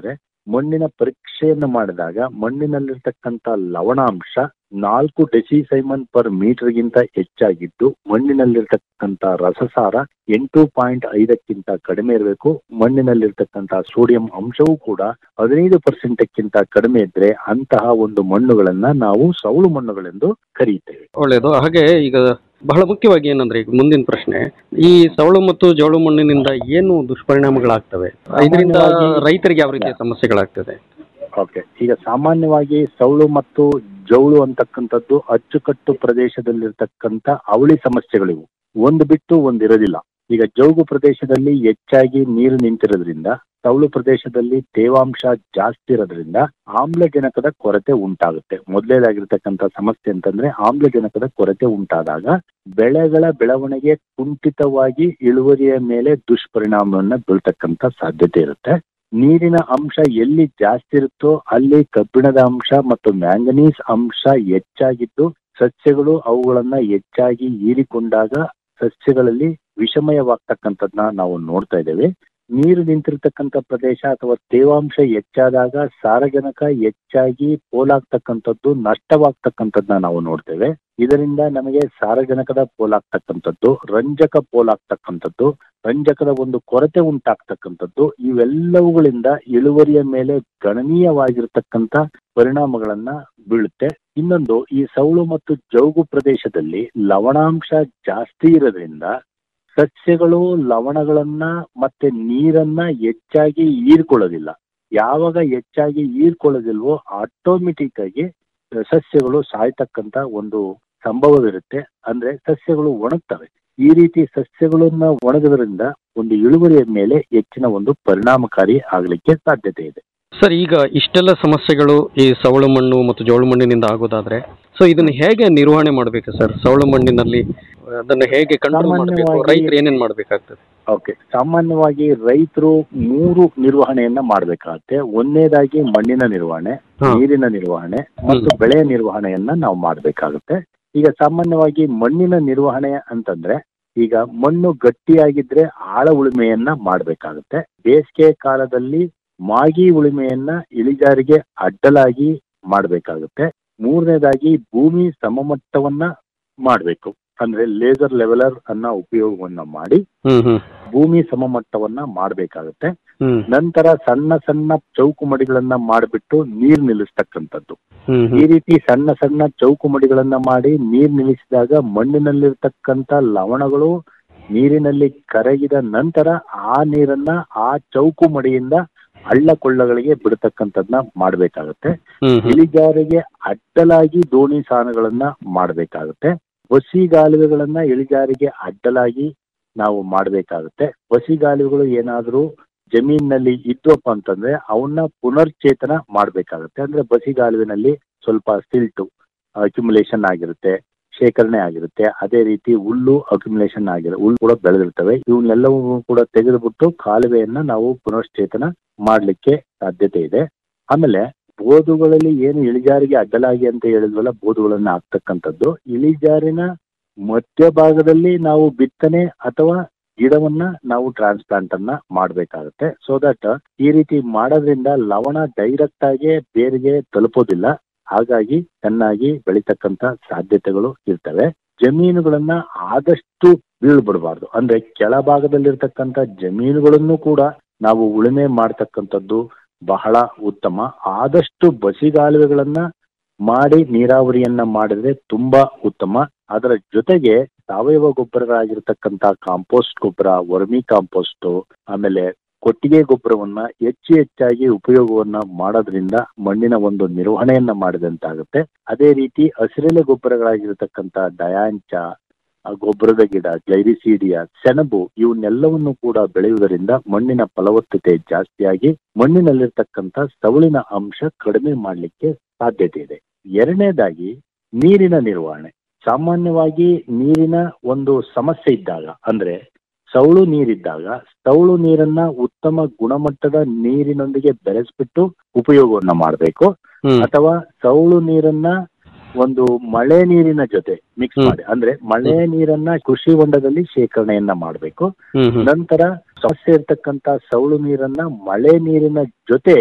I: ಮಣ್ಣಿನ ಪರೀಕ್ಷೆಯನ್ನು ಮಾಡಿದಾಗ ಮಣ್ಣಿನಲ್ಲಿರ್ತಕ್ಕಂಥ ಲವಣಾಂಶ ನಾಲ್ಕು ಡೆಸಿಸೈಮನ್ ಪರ್ ಮೀಟರ್ಗಿಂತ ಹೆಚ್ಚಾಗಿದ್ದು ಮಣ್ಣಿನಲ್ಲಿರ್ತಕ್ಕಂಥ ರಸಸಾರ ಎಂಟು ಪಾಯಿಂಟ್ ಐದಕ್ಕಿಂತ ಕಡಿಮೆ ಇರಬೇಕು ಮಣ್ಣಿನಲ್ಲಿರ್ತಕ್ಕಂಥ ಸೋಡಿಯಂ ಅಂಶವೂ ಕೂಡ ಹದಿನೈದು ಪರ್ಸೆಂಟ್ಕ್ಕಿಂತ ಕಡಿಮೆ ಇದ್ರೆ ಅಂತಹ ಒಂದು ಮಣ್ಣುಗಳನ್ನ ನಾವು ಸೌಳು ಮಣ್ಣುಗಳೆಂದು ಕರೆಯುತ್ತೇವೆ
H: ಒಳ್ಳೆಯದು ಹಾಗೆ ಈಗ ಬಹಳ ಮುಖ್ಯವಾಗಿ ಏನಂದ್ರೆ ಈಗ ಮುಂದಿನ ಪ್ರಶ್ನೆ ಈ ಸವಳು ಮತ್ತು ಜೋಳು ಮಣ್ಣಿನಿಂದ ಏನು ದುಷ್ಪರಿಣಾಮಗಳಾಗ್ತವೆ ಇದರಿಂದ
I: ಸಾಮಾನ್ಯವಾಗಿ-
H: ರೈತರಿಗೆ ಯಾವ ರೀತಿಯ ಸಮಸ್ಯೆಗಳಾಗ್ತದೆ
I: ಓಕೆ ಈಗ ಸಾಮಾನ್ಯವಾಗಿ ಸೌಳು ಮತ್ತು ಜೌಳು ಅಂತಕ್ಕಂಥದ್ದು ಅಚ್ಚುಕಟ್ಟು ಪ್ರದೇಶದಲ್ಲಿರ್ತಕ್ಕಂಥ ಅವಳಿ ಸಮಸ್ಯೆಗಳಿವು ಒಂದು ಬಿಟ್ಟು ಒಂದಿರೋದಿಲ್ಲ ಈಗ ಜೌಗು ಪ್ರದೇಶದಲ್ಲಿ ಹೆಚ್ಚಾಗಿ ನೀರು ನಿಂತಿರೋದ್ರಿಂದ ಸೌಳು ಪ್ರದೇಶದಲ್ಲಿ ತೇವಾಂಶ ಜಾಸ್ತಿ ಇರೋದ್ರಿಂದ ಆಮ್ಲಜನಕದ ಕೊರತೆ ಉಂಟಾಗುತ್ತೆ ಮೊದಲೇದಾಗಿರ್ತಕ್ಕಂಥ ಸಮಸ್ಯೆ ಅಂತಂದ್ರೆ ಆಮ್ಲಜನಕದ ಕೊರತೆ ಉಂಟಾದಾಗ ಬೆಳೆಗಳ ಬೆಳವಣಿಗೆ ಕುಂಠಿತವಾಗಿ ಇಳುವರಿಯ ಮೇಲೆ ದುಷ್ಪರಿಣಾಮವನ್ನ ಬೀಳ್ತಕ್ಕಂಥ ಸಾಧ್ಯತೆ ಇರುತ್ತೆ ನೀರಿನ ಅಂಶ ಎಲ್ಲಿ ಜಾಸ್ತಿ ಇರುತ್ತೋ ಅಲ್ಲಿ ಕಬ್ಬಿಣದ ಅಂಶ ಮತ್ತು ಮ್ಯಾಂಗನೀಸ್ ಅಂಶ ಹೆಚ್ಚಾಗಿದ್ದು ಸಸ್ಯಗಳು ಅವುಗಳನ್ನ ಹೆಚ್ಚಾಗಿ ಹೀರಿಕೊಂಡಾಗ ಸಸ್ಯಗಳಲ್ಲಿ ವಿಷಮಯವಾಗ್ತಕ್ಕಂಥದ್ನ ನಾವು ನೋಡ್ತಾ ಇದ್ದೇವೆ ನೀರು ನಿಂತಿರ್ತಕ್ಕಂಥ ಪ್ರದೇಶ ಅಥವಾ ತೇವಾಂಶ ಹೆಚ್ಚಾದಾಗ ಸಾರಜನಕ ಹೆಚ್ಚಾಗಿ ಪೋಲಾಗ್ತಕ್ಕಂಥದ್ದು ನಷ್ಟವಾಗ್ತಕ್ಕಂಥದ್ದನ್ನ ನಾವು ನೋಡ್ತೇವೆ ಇದರಿಂದ ನಮಗೆ ಸಾರಜನಕದ ಪೋಲಾಗ್ತಕ್ಕಂಥದ್ದು ರಂಜಕ ಪೋಲಾಗ್ತಕ್ಕಂಥದ್ದು ರಂಜಕದ ಒಂದು ಕೊರತೆ ಉಂಟಾಗ್ತಕ್ಕಂಥದ್ದು ಇವೆಲ್ಲವುಗಳಿಂದ ಇಳುವರಿಯ ಮೇಲೆ ಗಣನೀಯವಾಗಿರ್ತಕ್ಕಂಥ ಪರಿಣಾಮಗಳನ್ನ ಬೀಳುತ್ತೆ ಇನ್ನೊಂದು ಈ ಸೌಳು ಮತ್ತು ಜೌಗು ಪ್ರದೇಶದಲ್ಲಿ ಲವಣಾಂಶ ಜಾಸ್ತಿ ಇರೋದ್ರಿಂದ ಸಸ್ಯಗಳು ಲವಣಗಳನ್ನ ಮತ್ತೆ ನೀರನ್ನ ಹೆಚ್ಚಾಗಿ ಹೀರ್ಕೊಳ್ಳೋದಿಲ್ಲ ಯಾವಾಗ ಹೆಚ್ಚಾಗಿ ಹೀರ್ಕೊಳ್ಳೋದಿಲ್ವೋ ಆಟೋಮೆಟಿಕ್ ಆಗಿ ಸಸ್ಯಗಳು ಸಾಯ್ತಕ್ಕಂತ ಒಂದು ಸಂಭವವಿರುತ್ತೆ ಅಂದ್ರೆ ಸಸ್ಯಗಳು ಒಣಗ್ತವೆ ಈ ರೀತಿ ಸಸ್ಯಗಳನ್ನ ಒಣಗೋದ್ರಿಂದ ಒಂದು ಇಳುವರಿಯ ಮೇಲೆ ಹೆಚ್ಚಿನ ಒಂದು ಪರಿಣಾಮಕಾರಿ ಆಗಲಿಕ್ಕೆ ಸಾಧ್ಯತೆ ಇದೆ
H: ಸರ್ ಈಗ ಇಷ್ಟೆಲ್ಲ ಸಮಸ್ಯೆಗಳು ಈ ಸವಳು ಮಣ್ಣು ಮತ್ತು ಜೋಳು ಮಣ್ಣಿನಿಂದ ಆಗೋದಾದ್ರೆ ಸೊ ಇದನ್ನ ಹೇಗೆ ನಿರ್ವಹಣೆ ಮಾಡಬೇಕು ಸರ್ ಸವಳು ಮಣ್ಣಿನಲ್ಲಿ ಅದನ್ನ ಹೇಗೆ ಕಂಟ್ರೋಲ್ ಮಾಡಬೇಕು
I: ಸಾಮಾನ್ಯವಾಗಿ-
H: ರೈತರು ಏನೇನ್ ಮಾಡ್ಬೇಕಾಗ್ತದೆ
I: ಓಕೆ ಸಾಮಾನ್ಯವಾಗಿ ರೈತರು ಮೂರು ನಿರ್ವಹಣೆಯನ್ನ ಮಾಡಬೇಕಾಗತ್ತೆ ಒಂದನೇದಾಗಿ ಮಣ್ಣಿನ ನಿರ್ವಹಣೆ
H: ಹಾ.
I: ನೀರಿನ ನಿರ್ವಹಣೆ ಮತ್ತು ಬೆಳೆಯ ನಿರ್ವಹಣೆಯನ್ನ ನಾವು ಮಾಡಬೇಕಾಗುತ್ತೆ ಈಗ ಸಾಮಾನ್ಯವಾಗಿ ಮಣ್ಣಿನ ನಿರ್ವಹಣೆ ಅಂತಂದ್ರೆ ಈಗ ಮಣ್ಣು ಗಟ್ಟಿಯಾಗಿದ್ರೆ ಆಳ ಉಳುಮೆಯನ್ನ ಮಾಡಬೇಕಾಗುತ್ತೆ ಬೇಸಿಗೆ ಕಾಲದಲ್ಲಿ ಮಾಗಿ ಉಳುಮೆಯನ್ನ ಇಳಿಜಾರಿಗೆ ಅಡ್ಡಲಾಗಿ ಮಾಡಬೇಕಾಗುತ್ತೆ ಮೂರನೇದಾಗಿ ಭೂಮಿ ಸಮಮಟ್ಟವನ್ನ ಮಾಡಬೇಕು ಅಂದ್ರೆ ಲೇಸರ್ ಲೆವೆಲರ್ ಅನ್ನ ಉಪಯೋಗವನ್ನ ಮಾಡಿ
H: ಹ್ಮ್ ಹ್ಮ್
I: ಭೂಮಿ ಸಮಮಟ್ಟವನ್ನ ಮಾಡಬೇಕಾಗುತ್ತೆ
H: ಹ್ಮ್
I: ನಂತರ ಸಣ್ಣ ಸಣ್ಣ ಚೌಕು ಮಡಿಗಳನ್ನ ಮಾಡಿಬಿಟ್ಟು ನೀರ್ ನಿಲ್ಲಿಸ್ತಕ್ಕಂಥದ್ದು
H: ಹ್ಮ್
I: ಈ ರೀತಿ ಸಣ್ಣ ಸಣ್ಣ ಚೌಕು ಮಡಿಗಳನ್ನ ಮಾಡಿ ನೀರ್ ನಿಲ್ಲಿಸಿದಾಗ ಮಣ್ಣಿನಲ್ಲಿರ್ತಕ್ಕಂಥ ಲವಣಗಳು ನೀರಿನಲ್ಲಿ ಕರಗಿದ ನಂತರ ಆ ನೀರನ್ನ ಆ ಚೌಕು ಮಡಿಯಿಂದ ಹಳ್ಳ ಕೊಳ್ಳಗಳಿಗೆ ಬಿಡತಕ್ಕಂಥದ್ನ ಮಾಡಬೇಕಾಗುತ್ತೆ
H: ಹ್ಮ್ ಹ್ಮ್
I: ಇಳಿಜಾರಿಗೆ ಅಡ್ಡಲಾಗಿ ದೋಣಿ ಸಾನಗಳನ್ನ ಮಾಡಬೇಕಾಗುತ್ತೆ ಬಸಿಗಾಲುವೆಗಳನ್ನ ಇಳಿಜಾರಿಗೆ ಅಡ್ಡಲಾಗಿ ನಾವು ಮಾಡಬೇಕಾಗುತ್ತೆ ಬಸಿಗಾಲುವೆಗಳು ಏನಾದರೂ ಜಮೀನಿನಲ್ಲಿ ಇದ್ವಪ್ಪ ಅಂತಂದ್ರೆ ಅವನ್ನ ಪುನರ್ಚೇತನ ಮಾಡಬೇಕಾಗುತ್ತೆ ಅಂದ್ರೆ ಬಸಿಗಾಲುವಿನಲ್ಲಿ ಸ್ವಲ್ಪ ಸಿಲ್ಟು ಅಕ್ಯುಮುಲೇಷನ್ ಆಗಿರುತ್ತೆ ಶೇಖರಣೆ ಆಗಿರುತ್ತೆ ಅದೇ ರೀತಿ ಹುಲ್ಲು ಅಕ್ಯುಮುಲೇಷನ್ ಆಗಿರೋ ಹುಲ್ಲು ಕೂಡ ಬೆಳೆದಿರ್ತವೆ ಇವನ್ನೆಲ್ಲವೂ ಕೂಡ ತೆಗೆದುಬಿಟ್ಟು ಕಾಲುವೆಯನ್ನ ನಾವು ಪುನಶ್ಚೇತನ ಮಾಡಲಿಕ್ಕೆ ಸಾಧ್ಯತೆ ಇದೆ ಆಮೇಲೆ ಬೋಧುಗಳಲ್ಲಿ ಏನು ಇಳಿಜಾರಿಗೆ ಅಡ್ಡಲಾಗಿ ಅಂತ ಹೇಳಿದ್ವಲ್ಲ ಬೋಧುಗಳನ್ನ ಹಾಕ್ತಕ್ಕಂಥದ್ದು ಇಳಿಜಾರಿನ ಮಧ್ಯಭಾಗದಲ್ಲಿ ನಾವು ಬಿತ್ತನೆ ಅಥವಾ ಗಿಡವನ್ನ ನಾವು ಟ್ರಾನ್ಸ್ಪ್ಲಾಂಟ್ ಅನ್ನ ಮಾಡಬೇಕಾಗುತ್ತೆ ಸೊ ದಟ್ ಈ ರೀತಿ ಮಾಡೋದ್ರಿಂದ ಲವಣ ಡೈರೆಕ್ಟ್ ಆಗಿ ಬೇರಿಗೆ ತಲುಪೋದಿಲ್ಲ ಹಾಗಾಗಿ ಚೆನ್ನಾಗಿ ಬೆಳಿತಕ್ಕಂತ ಸಾಧ್ಯತೆಗಳು ಇರ್ತವೆ ಜಮೀನುಗಳನ್ನ ಆದಷ್ಟು ಬೀಳ್ಬಿಡಬಾರ್ದು ಅಂದ್ರೆ ಕೆಳಭಾಗದಲ್ಲಿರ್ತಕ್ಕಂಥ ಜಮೀನುಗಳನ್ನು ಕೂಡ ನಾವು ಉಳುಮೆ ಮಾಡ್ತಕ್ಕಂಥದ್ದು ಬಹಳ ಉತ್ತಮ ಆದಷ್ಟು ಬಸಿಗಾಲುವೆಗಳನ್ನ ಮಾಡಿ ನೀರಾವರಿಯನ್ನ ಮಾಡಿದ್ರೆ ತುಂಬಾ ಉತ್ತಮ ಅದರ ಜೊತೆಗೆ ಸಾವಯವ ಗೊಬ್ಬರಗಳಾಗಿರ್ತಕ್ಕಂಥ ಕಾಂಪೋಸ್ಟ್ ಗೊಬ್ಬರ ವರ್ಮಿ ಕಾಂಪೋಸ್ಟ್ ಆಮೇಲೆ ಕೊಟ್ಟಿಗೆ ಗೊಬ್ಬರವನ್ನ ಹೆಚ್ಚು ಹೆಚ್ಚಾಗಿ ಉಪಯೋಗವನ್ನ ಮಾಡೋದ್ರಿಂದ ಮಣ್ಣಿನ ಒಂದು ನಿರ್ವಹಣೆಯನ್ನ ಮಾಡಿದಂತಾಗುತ್ತೆ ಅದೇ ರೀತಿ ಹಸಿರೆಲೆ ಗೊಬ್ಬರಗಳಾಗಿರ್ತಕ್ಕಂಥ ಡಯಾಂಚ ಆ ಗೊಬ್ಬರದ ಗಿಡ ಗ್ಲೈರಿಸೀಡಿಯಾ ಸೆಣಬು ಇವನ್ನೆಲ್ಲವನ್ನು ಕೂಡ ಬೆಳೆಯುವುದರಿಂದ ಮಣ್ಣಿನ ಫಲವತ್ತತೆ ಜಾಸ್ತಿಯಾಗಿ ಮಣ್ಣಿನಲ್ಲಿರ್ತಕ್ಕಂಥ ಸವಳಿನ ಅಂಶ ಕಡಿಮೆ ಮಾಡಲಿಕ್ಕೆ ಸಾಧ್ಯತೆ ಇದೆ ಎರಡನೇದಾಗಿ ನೀರಿನ ನಿರ್ವಹಣೆ ಸಾಮಾನ್ಯವಾಗಿ ನೀರಿನ ಒಂದು ಸಮಸ್ಯೆ ಇದ್ದಾಗ ಅಂದ್ರೆ ಸೌಳು ನೀರಿದ್ದಾಗ ಸೌಳು ನೀರನ್ನ ಉತ್ತಮ ಗುಣಮಟ್ಟದ ನೀರಿನೊಂದಿಗೆ ಬೆರೆಸ್ಬಿಟ್ಟು ಉಪಯೋಗವನ್ನ ಮಾಡಬೇಕು
H: ಹ್ಮ್
I: ಅಥವಾ ಸೌಳು ನೀರನ್ನ ಒಂದು ಮಳೆ ನೀರಿನ ಜೊತೆ ಮಿಕ್ಸ್
H: ಹ್ಮ್.
I: ಮಾಡಿ ಅಂದ್ರೆ ಮಳೆ ನೀರನ್ನ ಕೃಷಿ ಹೊಂಡದಲ್ಲಿ ಶೇಖರಣೆಯನ್ನ ಮಾಡಬೇಕು
H: ಹ್ಮ್ ಹ್ಮ್
I: ನಂತರ ಸಮಸ್ಯೆ ಇರ್ತಕ್ಕಂತ ಸೌಳು ನೀರನ್ನ ಮಳೆ ನೀರಿನ ಜೊತೆ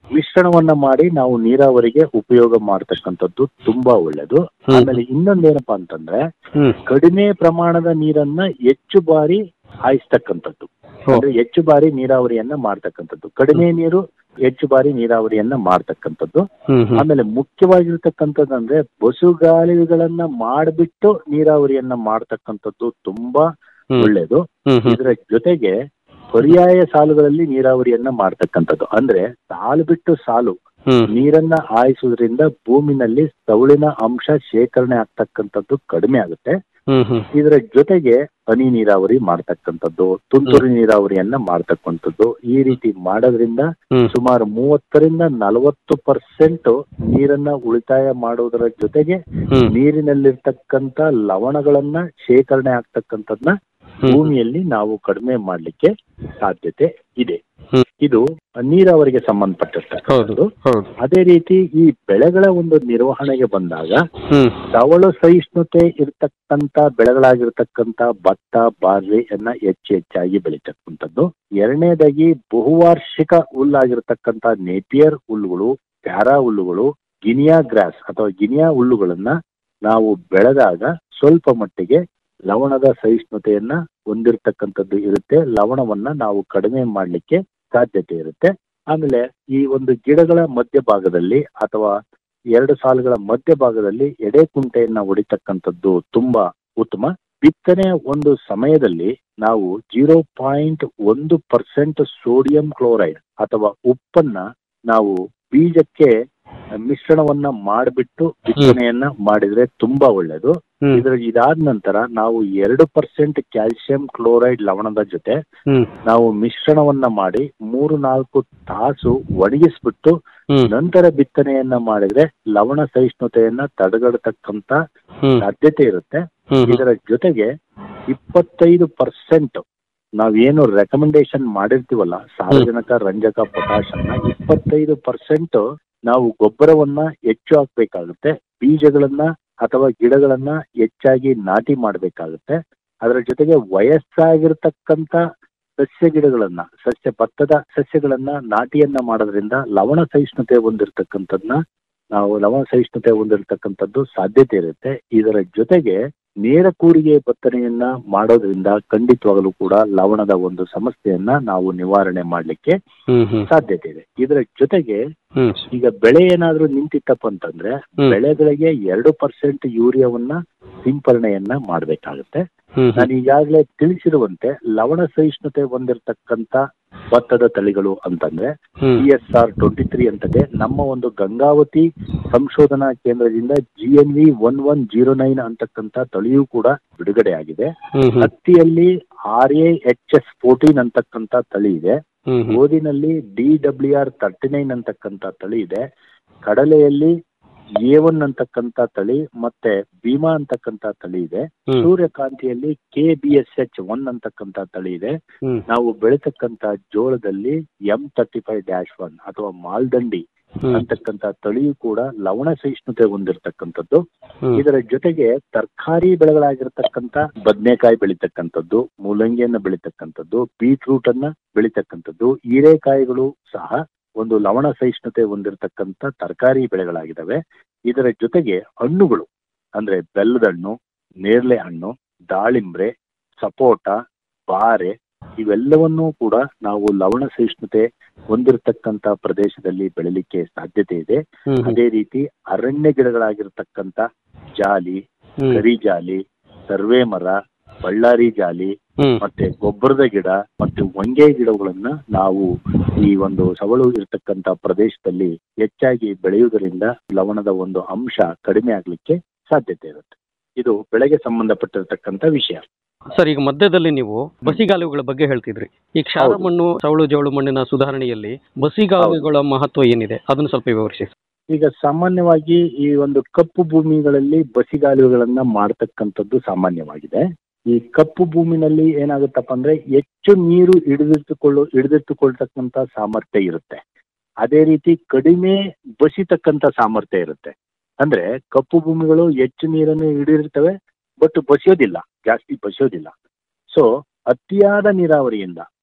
I: ಮಿಶ್ರಣವನ್ನ ಮಾಡಿ ನಾವು ನೀರಾವರಿಗೆ ಉಪಯೋಗ ಮಾಡತಕ್ಕಂಥದ್ದು ತುಂಬಾ ಒಳ್ಳೇದು
H: ಹ್ಮ್.
I: ಆಮೇಲೆ ಇನ್ನೊಂದೇನಪ್ಪಾ ಅಂತಂದ್ರೆ
H: ಹ್ಮ್
I: ಕಡಿಮೆ ಪ್ರಮಾಣದ ನೀರನ್ನ ಹೆಚ್ಚು ಬಾರಿ ಹಾಯಿಸ್ತಕ್ಕಂಥದ್ದು ಅಂದ್ರೆ ಹೆಚ್ಚು ಬಾರಿ ನೀರಾವರಿಯನ್ನ ಮಾಡ್ತಕ್ಕಂಥದ್ದು ಕಡಿಮೆ ನೀರು ಹೆಚ್ಚು ಬಾರಿ ನೀರಾವರಿಯನ್ನ ಮಾಡ್ತಕ್ಕಂಥದ್ದು
H: ಹ್ಮ್ ಹ್ಮ್
I: ಆಮೇಲೆ ಮುಖ್ಯವಾಗಿರ್ತಕ್ಕಂಥದ್ದಂದ್ರೆ ಬಸುಗಾಲಿಗಳನ್ನ ಮಾಡ್ಬಿಟ್ಟು ನೀರಾವರಿಯನ್ನ ಮಾಡ್ತಕ್ಕಂಥದ್ದು ತುಂಬಾ
H: ಹ್ಮ್.
I: ಒಳ್ಳೇದು
H: ಹ್ಮ್ ಹ್ಮ್
I: ಇದರ ಜೊತೆಗೆ ಪರ್ಯಾಯ ಸಾಲುಗಳಲ್ಲಿ ನೀರಾವರಿಯನ್ನ ಮಾಡ್ತಕ್ಕಂಥದ್ದು ಅಂದ್ರೆ ಸಾಲು ಬಿಟ್ಟು ಸಾಲು
H: ಹ್ಮ್
I: ನೀರನ್ನ ಹಾಯಿಸೋದ್ರಿಂದ ಭೂಮಿನಲ್ಲಿ ಸೌಳಿನ ಅಂಶ ಶೇಖರಣೆ ಆಗ್ತಕ್ಕಂಥದ್ದು ಕಡಿಮೆ ಆಗುತ್ತೆ
H: ಹ್ಮ್ ಹ್ಮ್
I: ಇದರ ಜೊತೆಗೆ ಹನಿ ನೀರಾವರಿ ಮಾಡ್ತಕ್ಕಂಥದ್ದು ತುಂತುರು ನೀರಾವರಿಯನ್ನ ಮಾಡ್ತಕ್ಕಂಥದ್ದು ಈ ರೀತಿ ಮಾಡೋದ್ರಿಂದ
H: ಹ್ಮ್.
I: ಸುಮಾರು ಮೂವತ್ತರಿಂದ ನಲವತ್ತು ಪರ್ಸೆಂಟ್ ನೀರನ್ನ ಉಳಿತಾಯ ಮಾಡೋದರ ಜೊತೆಗೆ
H: ಹ್ಮ್.
I: ನೀರಿನಲ್ಲಿರ್ತಕ್ಕಂಥ ಲವಣಗಳನ್ನ ಶೇಖರಣೆ ಆಗ್ತಕ್ಕಂಥದ್ನ
H: ಹ್ಮ್.
I: ಭೂಮಿಯಲ್ಲಿ ನಾವು ಕಡಿಮೆ ಮಾಡ್ಲಿಕ್ಕೆ ಸಾಧ್ಯತೆ ಇದೆ
H: ಹ್ಮ್.
I: ಇದು ನೀರಾವರಿಗೆ ಸಂಬಂಧಪಟ್ಟಿರ್ತಕ್ಕಂಥದ್ದು
H: ಹೌದು
I: ಅದೇ ರೀತಿ ಈ ಬೆಳೆಗಳ ಒಂದು ನಿರ್ವಹಣೆಗೆ ಬಂದಾಗ
H: ಹ್ಮ್
I: ಸವಳು ಸಹಿಷ್ಣುತೆ ಇರತಕ್ಕಂತ ಬೆಳೆಗಳಾಗಿರ್ತಕ್ಕಂತ ಭತ್ತ ಬಾರ್ಲಿಯನ್ನ ಹೆಚ್ಚು ಹೆಚ್ಚಾಗಿ ಬೆಳೀತಕ್ಕಂಥದ್ದು ಎರಡನೇದಾಗಿ ಬಹುವಾರ್ಷಿಕ ಹುಲ್ಲಾಗಿರ್ತಕ್ಕಂತ ನೇಪಿಯರ್ ಹುಲ್ಲುಗಳು ಪ್ಯಾರಾ ಹುಲ್ಲುಗಳು ಗಿನಿಯಾ ಗ್ರಾಸ್ ಅಥವಾ ಗಿನಿಯಾ ಹುಲ್ಲುಗಳನ್ನ ನಾವು ಬೆಳೆದಾಗ ಸ್ವಲ್ಪ ಮಟ್ಟಿಗೆ ಲವಣದ ಸಹಿಷ್ಣುತೆಯನ್ನ ಹೊಂದಿರತಕ್ಕಂಥದ್ದು ಇರುತ್ತೆ ಲವಣವನ್ನ ನಾವು ಕಡಿಮೆ ಮಾಡಲಿಕ್ಕೆ ಸಾಧ್ಯತೆ ಇರುತ್ತೆ ಆಮೇಲೆ ಈ ಒಂದು ಗಿಡಗಳ ಮಧ್ಯಭಾಗದಲ್ಲಿ ಅಥವಾ ಎರಡು ಸಾಲುಗಳ ಮಧ್ಯಭಾಗದಲ್ಲಿ ಎಡೆ ಕುಂಟೆಯನ್ನ ಹೊಡಿತಕ್ಕಂಥದ್ದು ತುಂಬಾ ಉತ್ತಮ ಬಿತ್ತನೆ ಒಂದು ಸಮಯದಲ್ಲಿ ನಾವು ಜೀರೋ ಪಾಯಿಂಟ್ ಒಂದು ಪರ್ಸೆಂಟ್ ಸೋಡಿಯಂ ಕ್ಲೋರೈಡ್ ಅಥವಾ ಉಪ್ಪನ್ನ ನಾವು ಬೀಜಕ್ಕೆ ಮಿಶ್ರಣವನ್ನ ಮಾಡಿಬಿಟ್ಟು ಬಿತ್ತನೆಯನ್ನ ಮಾಡಿದ್ರೆ ತುಂಬಾ ಒಳ್ಳೇದು
H: ಹ್ಮ್.
I: ಇದ್ರ ಇದಾದ ನಂತರ ನಾವು ಎರಡು ಪರ್ಸೆಂಟ್ ಕ್ಯಾಲ್ಸಿಯಂ ಕ್ಲೋರೈಡ್ ಲವಣದ ಜೊತೆ
H: ಹ್ಮ್
I: ನಾವು ಮಿಶ್ರಣವನ್ನ ಮಾಡಿ ಮೂರು ನಾಲ್ಕು ತಾಸು ಒಣಗಿಸ್ಬಿಟ್ಟು
H: ಹ್ಮ್
I: ನಂತರ ಬಿತ್ತನೆಯನ್ನ ಮಾಡಿದ್ರೆ ಲವಣ ಸಹಿಷ್ಣುತೆಯನ್ನ ತಡೆಗಟ್ಟತಕ್ಕಂತ
H: ಹ್ಮ್
I: ಸಾಧ್ಯತೆ ಇರುತ್ತೆ
H: ಹ್ಮ್ ಹ್ಮ್.
I: ಇದರ ಜೊತೆಗೆ ಇಪ್ಪತ್ತೈದು ಪರ್ಸೆಂಟ್ ನಾವೇನು ರೆಕಮೆಂಡೇಶನ್ ಮಾಡಿರ್ತೀವಲ್ಲ ಸಾರಜನಕ ರಂಜಕ ಪೊಟ್ಯಾಶ್ ಅನ್ನ ಇಪ್ಪತ್ತೈದು ಪರ್ಸೆಂಟ್ ನಾವು ಗೊಬ್ಬರವನ್ನ ಹೆಚ್ಚು ಹಾಕ್ಬೇಕಾಗುತ್ತೆ ಬೀಜಗಳನ್ನ ಅಥವಾ ಗಿಡಗಳನ್ನ ಹೆಚ್ಚಾಗಿ ನಾಟಿ ಮಾಡಬೇಕಾಗುತ್ತೆ ಅದರ ಜೊತೆಗೆ ವಯಸ್ಸಾಗಿರ್ತಕ್ಕಂತ ಸಸ್ಯ ಗಿಡಗಳನ್ನ ಸಸ್ಯ ಭತ್ತದ ಸಸ್ಯಗಳನ್ನ ನಾಟಿಯನ್ನ ಮಾಡೋದ್ರಿಂದ ಲವಣ ಸಹಿಷ್ಣುತೆ ಹೊಂದಿರತಕ್ಕಂಥದ್ನ ನಾವು ಲವಣ ಸಹಿಷ್ಣುತೆ ಹೊಂದಿರತಕ್ಕಂಥದ್ದು ಸಾಧ್ಯತೆ ಇರುತ್ತೆ ಇದರ ಜೊತೆಗೆ ನೇರ ಕೂರಿಗೆ ಬತ್ತನೆಯನ್ನ ಮಾಡೋದ್ರಿಂದ ಖಂಡಿತವಾಗಲೂ ಕೂಡ ಲವಣದ ಒಂದು ಸಮಸ್ಯೆಯನ್ನ ನಾವು ನಿವಾರಣೆ ಮಾಡಲಿಕ್ಕೆ
H: ಹ್ಮ್ ಹ್ಮ್
I: ಸಾಧ್ಯತೆ ಇದೆ ಇದರ ಜೊತೆಗೆ
H: ಹ್ಮ್
I: ಈಗ ಬೆಳೆ ಏನಾದ್ರೂ ನಿಂತಿತ್ತಪ್ಪ ಅಂತಂದ್ರೆ
H: ಹ್ಮ್.
I: ಬೆಳೆಗಳಿಗೆ ಎರಡು ಪರ್ಸೆಂಟ್ ಯೂರಿಯಾವನ್ನ ಸಿಂಪರಣೆಯನ್ನ ಮಾಡಬೇಕಾಗುತ್ತೆ
H: ಹ್ಮ್
I: ನಾನು ಈಗಾಗಲೇ ತಿಳಿಸಿರುವಂತೆ ಲವಣ ಸಹಿಷ್ಣುತೆ ಹೊಂದಿರತಕ್ಕಂತ ಭತ್ತದ ತಳಿಗಳು ಅಂತಂದ್ರೆ
H: ಹ್ಮ್
I: C S R twenty three ಅಂತದೆ ನಮ್ಮ ಒಂದು ಗಂಗಾವತಿ ಸಂಶೋಧನಾ ಕೇಂದ್ರದಿಂದ G N V one one zero nine ಅಂತಕ್ಕಂತ ತಳಿಯೂ ಕೂಡ ಬಿಡುಗಡೆ ಆಗಿದೆ
H: ಹ್ಮ್ ಹ್ಮ್
I: ಹತ್ತಿಯಲ್ಲಿ R A H S fourteen ಅಂತಕ್ಕಂತ ತಳಿ ಇದೆ
H: ಹ್ಮ್ ಹ್ಮ್
I: ಗೋಧಿನಲ್ಲಿ D W R thirty nine ಅಂತಕ್ಕಂತ ತಳಿ ಇದೆ ಕಡಲೆಯಲ್ಲಿ ಎ ಒನ್ ಅಂತಕ್ಕಂತ ತಳಿ ಮತ್ತೆ ಭೀಮಾ ಅಂತಕ್ಕಂತ ತಳಿ ಇದೆ
H: ಹ್ಮ್.
I: ಸೂರ್ಯಕಾಂತಿಯಲ್ಲಿ K B S H one ಅಂತಕ್ಕಂತ ತಳಿ ಇದೆ
H: ಹ್ಮ್
I: ನಾವು ಬೆಳೀತಕ್ಕಂತ ಜೋಳದಲ್ಲಿ M thirty five dash one ಅಥವಾ ಮಾಲ್ದಂಡಿ
H: ಹ್ಮ್.
I: ಅಂತಕ್ಕಂತ ತಳಿಯು ಕೂಡ ಲವಣ ಸಹಿಷ್ಣುತೆ ಹೊಂದಿರತಕ್ಕಂಥದ್ದು
H: ಹ್ಮ್.
I: ಇದರ ಜೊತೆಗೆ ತರಕಾರಿ ಬೆಳೆಗಳಾಗಿರ್ತಕ್ಕಂಥ ಬದನೆಕಾಯಿ ಬೆಳೀತಕ್ಕಂಥದ್ದು ಮೂಲಂಗಿಯನ್ನ ಬೆಳೀತಕ್ಕಂಥದ್ದು ಬೀಟ್ರೂಟ್ ಅನ್ನ ಬೆಳೀತಕ್ಕಂಥದ್ದು ಹೀರೆಕಾಯಿಗಳು ಸಹ ಒಂದು ಲವಣ ಸಹಿಷ್ಣುತೆ ಹೊಂದಿರತಕ್ಕಂಥ ತರಕಾರಿ ಬೆಳೆಗಳಾಗಿದ್ದಾವೆ ಇದರ ಜೊತೆಗೆ ಹಣ್ಣುಗಳು ಅಂದ್ರೆ ಬೆಲ್ಲದ ಹಣ್ಣು ನೇರಳೆ ಹಣ್ಣು ದಾಳಿಂಬ್ರೆ ಸಪೋಟ ಬಾರೆ ಇವೆಲ್ಲವನ್ನೂ ಕೂಡ ನಾವು ಲವಣ ಸಹಿಷ್ಣುತೆ ಹೊಂದಿರತಕ್ಕಂತ ಪ್ರದೇಶದಲ್ಲಿ ಬೆಳಿಲಿಕ್ಕೆ ಸಾಧ್ಯತೆ ಇದೆ
H: ಹ್ಮ್ ಹ್ಮ್.
I: ಅದೇ ರೀತಿ ಅರಣ್ಯ ಗಿಡಗಳಾಗಿರ್ತಕ್ಕಂಥ ಜಾಲಿ
H: ಹ್ಮ್.
I: ಕರಿ ಜಾಲಿ ಸರ್ವೆ ಮರ ಬಳ್ಳಾರಿ ಜಾಲಿ
H: ಹ್ಮ್.
I: ಮತ್ತೆ ಗೊಬ್ಬರದ ಗಿಡ ಮತ್ತೆ ಹೊಂಗೆ ಗಿಡಗಳನ್ನ ನಾವು ಈ ಒಂದು ಸವಳು ಇರತಕ್ಕಂತ ಪ್ರದೇಶದಲ್ಲಿ ಹೆಚ್ಚಾಗಿ ಬೆಳೆಯುವುದರಿಂದ ಲವಣದ ಒಂದು ಅಂಶ ಕಡಿಮೆ ಆಗ್ಲಿಕ್ಕೆ ಸಾಧ್ಯತೆ ಇರುತ್ತೆ ಇದು ಬೆಳೆಗೆ ಸಂಬಂಧಪಟ್ಟಿರತಕ್ಕಂತ ವಿಷಯ
H: ಸರ್ ಈಗ ಮಧ್ಯದಲ್ಲಿ ನೀವು ಬಸಿಗಾಲುಗಳ ಬಗ್ಗೆ ಹೇಳ್ತಿದ್ರಿ ಈ ಕ್ಷಾರ
I: ಹೌದು.
H: ಮಣ್ಣು ಸವಳು ಜವಳು ಮಣ್ಣಿನ ಸುಧಾರಣೆಯಲ್ಲಿ ಬಸಿಗಾಲುಗಳ ಮಹತ್ವ ಏನಿದೆ ಅದನ್ನು ಸ್ವಲ್ಪ ವಿವರಿಸಿ
I: ಈಗ ಸಾಮಾನ್ಯವಾಗಿ ಈ ಒಂದು ಕಪ್ಪು ಭೂಮಿಗಳಲ್ಲಿ ಬಸಿಗಾಲುಗಳನ್ನ ಮಾಡ್ತಕ್ಕಂಥದ್ದು ಸಾಮಾನ್ಯವಾಗಿದೆ ಈ ಕಪ್ಪು ಭೂಮಿನಲ್ಲಿ ಏನಾಗುತ್ತಪ್ಪ ಅಂದ್ರೆ ಹೆಚ್ಚು ನೀರು ಹಿಡಿದಿಟ್ಟುಕೊಳ್ಳು ಹಿಡಿದಿಟ್ಟುಕೊಳ್ತಕ್ಕಂಥ ಸಾಮರ್ಥ್ಯ ಇರುತ್ತೆ ಅದೇ ರೀತಿ ಕಡಿಮೆ ಬಸಿತಕ್ಕಂಥ ಸಾಮರ್ಥ್ಯ ಇರುತ್ತೆ ಅಂದ್ರೆ ಕಪ್ಪು ಭೂಮಿಗಳು ಹೆಚ್ಚು ನೀರನ್ನು ಹಿಡಿದಿರ್ತವೆ ಬಟ್ ಬಸಿಯೋದಿಲ್ಲ ಜಾಸ್ತಿ ಬಸಿಯೋದಿಲ್ಲ ಸೊ ಅತಿಯಾದ ನೀರಾವರಿಯಿಂದ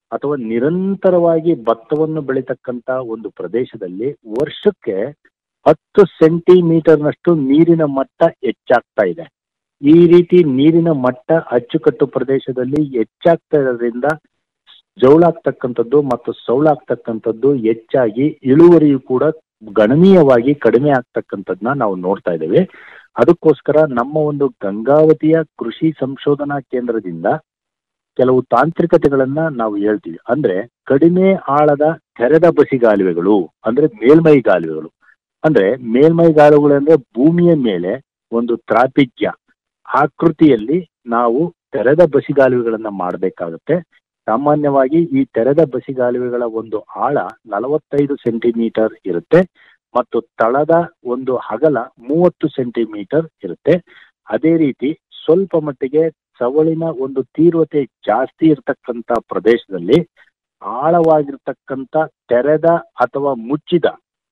I: ಅಥವಾ ನಿರಂತರವಾಗಿ ಭತ್ತವನ್ನು ಬೆಳೀತಕ್ಕಂತ ಒಂದು ಪ್ರದೇಶದಲ್ಲಿ ವರ್ಷಕ್ಕೆ ಹತ್ತು ಸೆಂಟಿಮೀಟರ್ನಷ್ಟು ನೀರಿನ ಮಟ್ಟ ಹೆಚ್ಚಾಗ್ತಾ ಇದೆ ಈ ರೀತಿ ನೀರಿನ ಮಟ್ಟ ಅಚ್ಚುಕಟ್ಟು ಪ್ರದೇಶದಲ್ಲಿ ಹೆಚ್ಚಾಗ್ತಾ ಇರೋದ್ರಿಂದ ಜೌಳಾಗ್ತಕ್ಕಂಥದ್ದು ಮತ್ತು ಸೌಳಾಗ್ತಕ್ಕಂಥದ್ದು ಹೆಚ್ಚಾಗಿ ಇಳುವರಿಯು ಕೂಡ ಗಣನೀಯವಾಗಿ ಕಡಿಮೆ ಆಗ್ತಕ್ಕಂಥದ್ದನ್ನ ನಾವು ನೋಡ್ತಾ ಇದ್ದೇವೆ ಅದಕ್ಕೋಸ್ಕರ ನಮ್ಮ ಒಂದು ಗಂಗಾವತಿಯ ಕೃಷಿ ಸಂಶೋಧನಾ ಕೇಂದ್ರದಿಂದ ಕೆಲವು ತಾಂತ್ರಿಕತೆಗಳನ್ನ ನಾವು ಹೇಳ್ತೀವಿ ಅಂದ್ರೆ ಕಡಿಮೆ ಆಳದ ತೆರೆದ ಬಸಿಗಾಲುವೆಗಳು ಅಂದ್ರೆ ಮೇಲ್ಮೈ ಗಾಲುವೆಗಳು ಅಂದ್ರೆ ಮೇಲ್ಮೈ ಗಾಲುವೆಗಳು ಅಂದ್ರೆ ಭೂಮಿಯ ಮೇಲೆ ಒಂದು ತ್ರಾಪಿಜ್ಯ ಆಕೃತಿಯಲ್ಲಿ ನಾವು ತೆರೆದ ಬಸಿಗಾಲುವೆಗಳನ್ನ ಮಾಡಬೇಕಾಗುತ್ತೆ ಸಾಮಾನ್ಯವಾಗಿ ಈ ತೆರೆದ ಬಸಿಗಾಲುವೆಗಳ ಒಂದು ಆಳ ನಲವತ್ತೈದು ಸೆಂಟಿಮೀಟರ್ ಇರುತ್ತೆ ಮತ್ತು ತಳದ ಒಂದು ಅಗಲ ಮೂವತ್ತು ಸೆಂಟಿಮೀಟರ್ ಇರುತ್ತೆ ಅದೇ ರೀತಿ ಸ್ವಲ್ಪ ಮಟ್ಟಿಗೆ ಸವಳಿನ ಒಂದು ತೀವ್ರತೆ ಜಾಸ್ತಿ ಇರತಕ್ಕಂತ ಪ್ರದೇಶದಲ್ಲಿ ಆಳವಾಗಿರ್ತಕ್ಕಂಥ ತೆರೆದ ಅಥವಾ ಮುಚ್ಚಿದ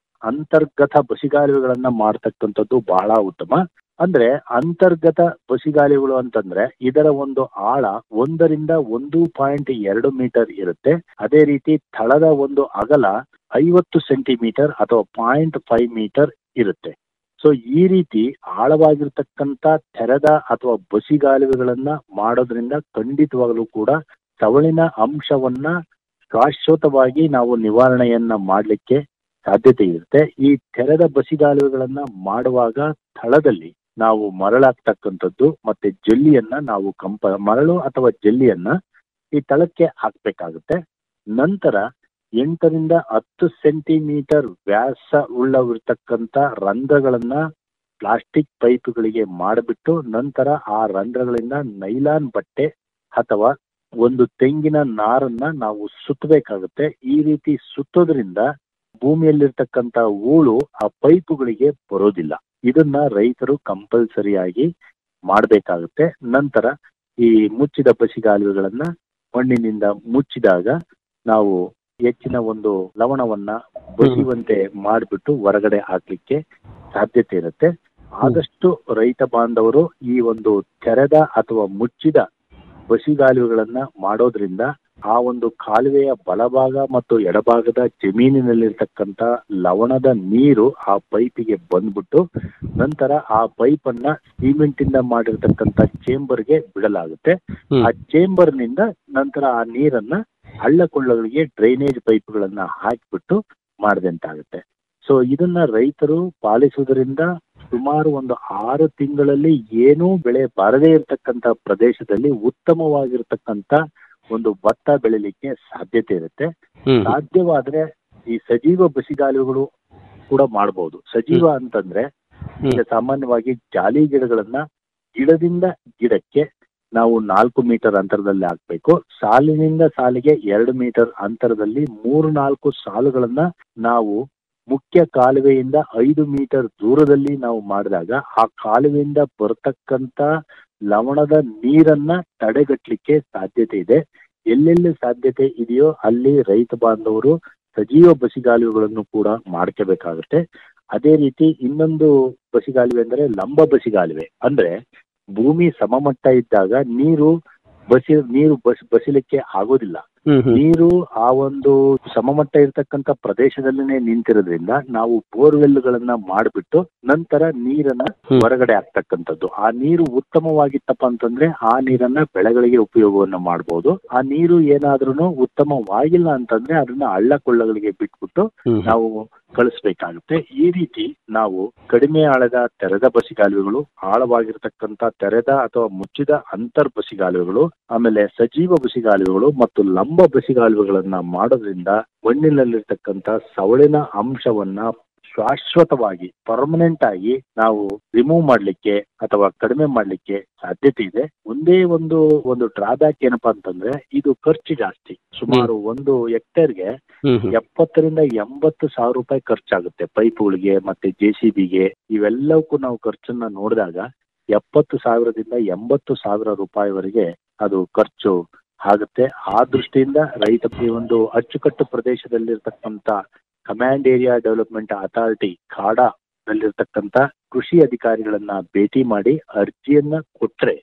I: ಅಂತರ್ಗತ ಬಸಿಗಾಲುವೆಗಳನ್ನ ಮಾಡ್ತಕ್ಕಂಥದ್ದು ಬಹಳ ಉತ್ತಮ ಅಂದ್ರೆ ಅಂತರ್ಗತ ಬಸಿಗಾಲುವೆಗಳು ಅಂತಂದ್ರೆ ಇದರ ಒಂದು ಆಳ ಒಂದರಿಂದ ಒಂದು ಪಾಯಿಂಟ್ ಎರಡು ಮೀಟರ್ ಇರುತ್ತೆ ಅದೇ ರೀತಿ ತಳದ ಒಂದು ಅಗಲ ಐವತ್ತು ಸೆಂಟಿಮೀಟರ್ ಅಥವಾ ಪಾಯಿಂಟ್ ಫೈವ್ ಮೀಟರ್ ಇರುತ್ತೆ ಸೊ ಈ ರೀತಿ ಆಳವಾಗಿರ್ತಕ್ಕಂಥ ತೆರೆದ ಅಥವಾ ಬಸಿಗಾಲುವೆಗಳನ್ನ ಮಾಡೋದ್ರಿಂದ ಖಂಡಿತವಾಗಲೂ ಕೂಡ ಸವಳಿನ ಅಂಶವನ್ನ ಶಾಶ್ವತವಾಗಿ ನಾವು ನಿವಾರಣೆಯನ್ನ ಮಾಡಲಿಕ್ಕೆ ಸಾಧ್ಯತೆ ಇರುತ್ತೆ ಈ ತೆರೆದ ಬಸಿಗಾಲುವೆಗಳನ್ನ ಮಾಡುವಾಗ ಸ್ಥಳದಲ್ಲಿ ನಾವು ಮರಳಾಗ್ತಕ್ಕಂಥದ್ದು ಮತ್ತೆ ಜಲ್ಲಿಯನ್ನ ನಾವು ಕಂಪ ಮರಳು ಅಥವಾ ಜಲ್ಲಿಯನ್ನ ಈ ತಳಕ್ಕೆ ಹಾಕ್ಬೇಕಾಗುತ್ತೆ ನಂತರ ಎಂಟರಿಂದ ಹತ್ತು ಸೆಂಟಿಮೀಟರ್ ವ್ಯಾಸ ಉಳ್ಳವಿರ್ತಕ್ಕಂಥ ರಂಧ್ರಗಳನ್ನ ಪ್ಲಾಸ್ಟಿಕ್ ಪೈಪ್ಗಳಿಗೆ ಮಾಡಿಬಿಟ್ಟು ನಂತರ ಆ ರಂಧ್ರಗಳಿಂದ ನೈಲಾನ್ ಬಟ್ಟೆ ಅಥವಾ ಒಂದು ತೆಂಗಿನ ನಾರನ್ನ ನಾವು ಸುತ್ತಬೇಕಾಗುತ್ತೆ ಈ ರೀತಿ ಸುತ್ತೋದ್ರಿಂದ ಭೂಮಿಯಲ್ಲಿರ್ತಕ್ಕಂಥ ಹೂಳು ಆ ಪೈಪುಗಳಿಗೆ ಬರೋದಿಲ್ಲ ಇದನ್ನ ರೈತರು ಕಂಪಲ್ಸರಿಯಾಗಿ ಮಾಡಬೇಕಾಗುತ್ತೆ ನಂತರ ಈ ಮುಚ್ಚಿದ ಬಸಿಗಾಲುವೆಗಳನ್ನ ಮಣ್ಣಿನಿಂದ ಮುಚ್ಚಿದಾಗ ನಾವು ಹೆಚ್ಚಿನ ಒಂದು ಲವಣವನ್ನ ಬಸಿಯುವಂತೆ ಮಾಡಿಬಿಟ್ಟು ಹೊರಗಡೆ ಹಾಕ್ಲಿಕ್ಕೆ ಸಾಧ್ಯತೆ ಇರುತ್ತೆ ಆದಷ್ಟು ರೈತ ಬಾಂಧವರು ಈ ಒಂದು ತೆರೆದ ಅಥವಾ ಮುಚ್ಚಿದ ಬಸಿಗಾಲುವೆಗಳನ್ನ ಮಾಡೋದ್ರಿಂದ ಆ ಒಂದು ಕಾಲುವೆಯ ಬಲಭಾಗ ಮತ್ತು ಎಡಭಾಗದ ಜಮೀನಿನಲ್ಲಿರ್ತಕ್ಕಂಥ ಲವಣದ ನೀರು ಆ ಪೈಪಿಗೆ ಬಂದ್ಬಿಟ್ಟು ನಂತರ ಆ ಪೈಪ್ ಅನ್ನ ಸಿಮೆಂಟ್ ಇಂದ ಮಾಡಿರ್ತಕ್ಕಂಥ ಚೇಂಬರ್ಗೆ ಬಿಡಲಾಗುತ್ತೆ ಆ ಚೇಂಬರ್ ನಿಂದ ನಂತರ ಆ ನೀರನ್ನ ಹಳ್ಳ ಕೊಳ್ಳಗಳಿಗೆ ಡ್ರೈನೇಜ್ ಪೈಪ್ಗಳನ್ನ ಹಾಕಿಬಿಟ್ಟು ಮಾಡಿದಂತಾಗುತ್ತೆ ಸೊ ಇದನ್ನ ರೈತರು ಪಾಲಿಸುವುದರಿಂದ ಸುಮಾರು ಒಂದು ಆರು ತಿಂಗಳಲ್ಲಿ ಏನೂ ಬೆಳೆ ಬಾರದೇ ಇರತಕ್ಕಂತ ಪ್ರದೇಶದಲ್ಲಿ ಉತ್ತಮವಾಗಿರ್ತಕ್ಕಂತ ಒಂದು ಭತ್ತ ಬೆಳಿಲಿಕ್ಕೆ ಸಾಧ್ಯತೆ ಇರುತ್ತೆ ಸಾಧ್ಯವಾದ್ರೆ ಈ ಸಜೀವ ಬಸಿಗಾಲುಗಳು ಕೂಡ ಮಾಡಬಹುದು ಸಜೀವ ಅಂತಂದ್ರೆ ಈಗ ಸಾಮಾನ್ಯವಾಗಿ ಜಾಲಿ ಗಿಡಗಳನ್ನ ಗಿಡದಿಂದ ಗಿಡಕ್ಕೆ ನಾವು ನಾಲ್ಕು ಮೀಟರ್ ಅಂತರದಲ್ಲಿ ಹಾಕ್ಬೇಕು ಸಾಲಿನಿಂದ ಸಾಲಿಗೆ ಎರಡು ಮೀಟರ್ ಅಂತರದಲ್ಲಿ ಮೂರು ನಾಲ್ಕು ಸಾಲುಗಳನ್ನ ನಾವು ಮುಖ್ಯ ಕಾಲುವೆಯಿಂದ ಐದು ಮೀಟರ್ ದೂರದಲ್ಲಿ ನಾವು ಮಾಡಿದಾಗ ಆ ಕಾಲುವೆಯಿಂದ ಬರ್ತಕ್ಕಂತ ಲವಣದ ನೀರನ್ನ ತಡೆಗಟ್ಟಲಿಕ್ಕೆ ಸಾಧ್ಯತೆ ಇದೆ ಎಲ್ಲೆಲ್ಲಿ ಸಾಧ್ಯತೆ ಇದೆಯೋ ಅಲ್ಲಿ ರೈತ ಬಾಂಧವರು ಸಜೀವ ಬಸಿಗಾಲುವೆಗಳನ್ನು ಕೂಡ ಮಾಡ್ಕೋಬೇಕಾಗುತ್ತೆ ಅದೇ ರೀತಿ ಇನ್ನೊಂದು ಬಸಿಗಾಲುವೆ ಅಂದ್ರೆ ಲಂಬ ಬಸಿಗಾಲುವೆ ಅಂದ್ರೆ ಭೂಮಿ ಸಮಮಟ್ಟ ಇದ್ದಾಗ ನೀರು ಬಸಿ ನೀರು ಬಸ್ ಬಸಿಲಿಕ್ಕೆ ಆಗೋದಿಲ್ಲ ನೀರು ಆ ಒಂದು ಸಮಮಟ್ಟ ಇರತಕ್ಕಂತ ಪ್ರದೇಶದಲ್ಲಿನೇ ನಿಂತಿರೋದ್ರಿಂದ ನಾವು ಬೋರ್ವೆಲ್ಗಳನ್ನ ಮಾಡಿಬಿಟ್ಟು ನಂತರ ನೀರನ್ನ ಹೊರಗಡೆ ಹಾಕ್ತಕ್ಕಂಥದ್ದು ಆ ನೀರು ಉತ್ತಮವಾಗಿತ್ತಪ್ಪ ಅಂತಂದ್ರೆ ಆ ನೀರನ್ನ ಬೆಳೆಗಳಿಗೆ ಉಪಯೋಗವನ್ನ ಮಾಡಬಹುದು ಆ ನೀರು ಏನಾದ್ರೂ ಉತ್ತಮವಾಗಿಲ್ಲ ಅಂತಂದ್ರೆ ಅದನ್ನ ಹಳ್ಳ ಕೊಳ್ಳಗಳಿಗೆ ಬಿಟ್ಬಿಟ್ಟು ನಾವು ಕಳಿಸ್ಬೇಕಾಗುತ್ತೆ ಈ ರೀತಿ ನಾವು ಕಡಿಮೆ ಆಳದ ತೆರೆದ ಬಸಿಗಾಲುವೆಗಳು ಆಳವಾಗಿರ್ತಕ್ಕಂಥ ತೆರೆದ ಅಥವಾ ಮುಚ್ಚಿದ ಅಂತರ್ ಬಸಿಗಾಲುವೆಗಳು ಆಮೇಲೆ ಸಜೀವ ಬಸಿಗಾಲುವೆಗಳು ಮತ್ತು ಲಂಬ ಬಸಿಗಾಲುವೆಗಳನ್ನ ಮಾಡೋದ್ರಿಂದ ಮಣ್ಣಿನಲ್ಲಿರ್ತಕ್ಕಂಥ ಸವಳಿನ ಅಂಶವನ್ನ ಶಾಶ್ವತವಾಗಿ ಪರ್ಮನೆಂಟ್ ಆಗಿ ನಾವು ರಿಮೂವ್ ಮಾಡ್ಲಿಕ್ಕೆ ಅಥವಾ ಕಡಿಮೆ ಮಾಡ್ಲಿಕ್ಕೆ ಸಾಧ್ಯತೆ ಇದೆ ಒಂದೇ ಒಂದು ಒಂದು ಡ್ರಾಬ್ಯಾಕ್ ಏನಪ್ಪಾ ಅಂತಂದ್ರೆ ಇದು ಖರ್ಚು ಜಾಸ್ತಿ ಸುಮಾರು ಒಂದು ಹೆಕ್ಟೇರ್ಗೆ ಎಪ್ಪತ್ತರಿಂದ ಎಂಬತ್ತು ಸಾವಿರ ರೂಪಾಯಿ ಖರ್ಚಾಗುತ್ತೆ ಪೈಪ್ಗಳಿಗೆ ಮತ್ತೆ ಜೆ ಸಿ ಬಿಗೆ ಇವೆಲ್ಲವಕ್ಕೂ ನಾವು ಖರ್ಚನ್ನ ನೋಡಿದಾಗ ಎಪ್ಪತ್ತು ಸಾವಿರದಿಂದ ಎಂಬತ್ತು ಸಾವಿರ ರೂಪಾಯಿವರೆಗೆ ಅದು ಖರ್ಚು ಆಗುತ್ತೆ ಆ ದೃಷ್ಟಿಯಿಂದ ರೈತ ಈ ಒಂದು ಅಚ್ಚುಕಟ್ಟು ಪ್ರದೇಶದಲ್ಲಿರ್ತಕ್ಕಂಥ ಕಮಾಂಡ್ ಏರಿಯಾ ಡೆವಲಪ್ಮೆಂಟ್ ಅಥಾರಿಟಿ ಕಾಡಾದಲ್ಲಿರ್ತಕ್ಕಂಥ ಕೃಷಿ ಅಧಿಕಾರಿಗಳನ್ನ ಭೇಟಿ ಮಾಡಿ ಅರ್ಜಿಯನ್ನ ಕೊಟ್ರೆ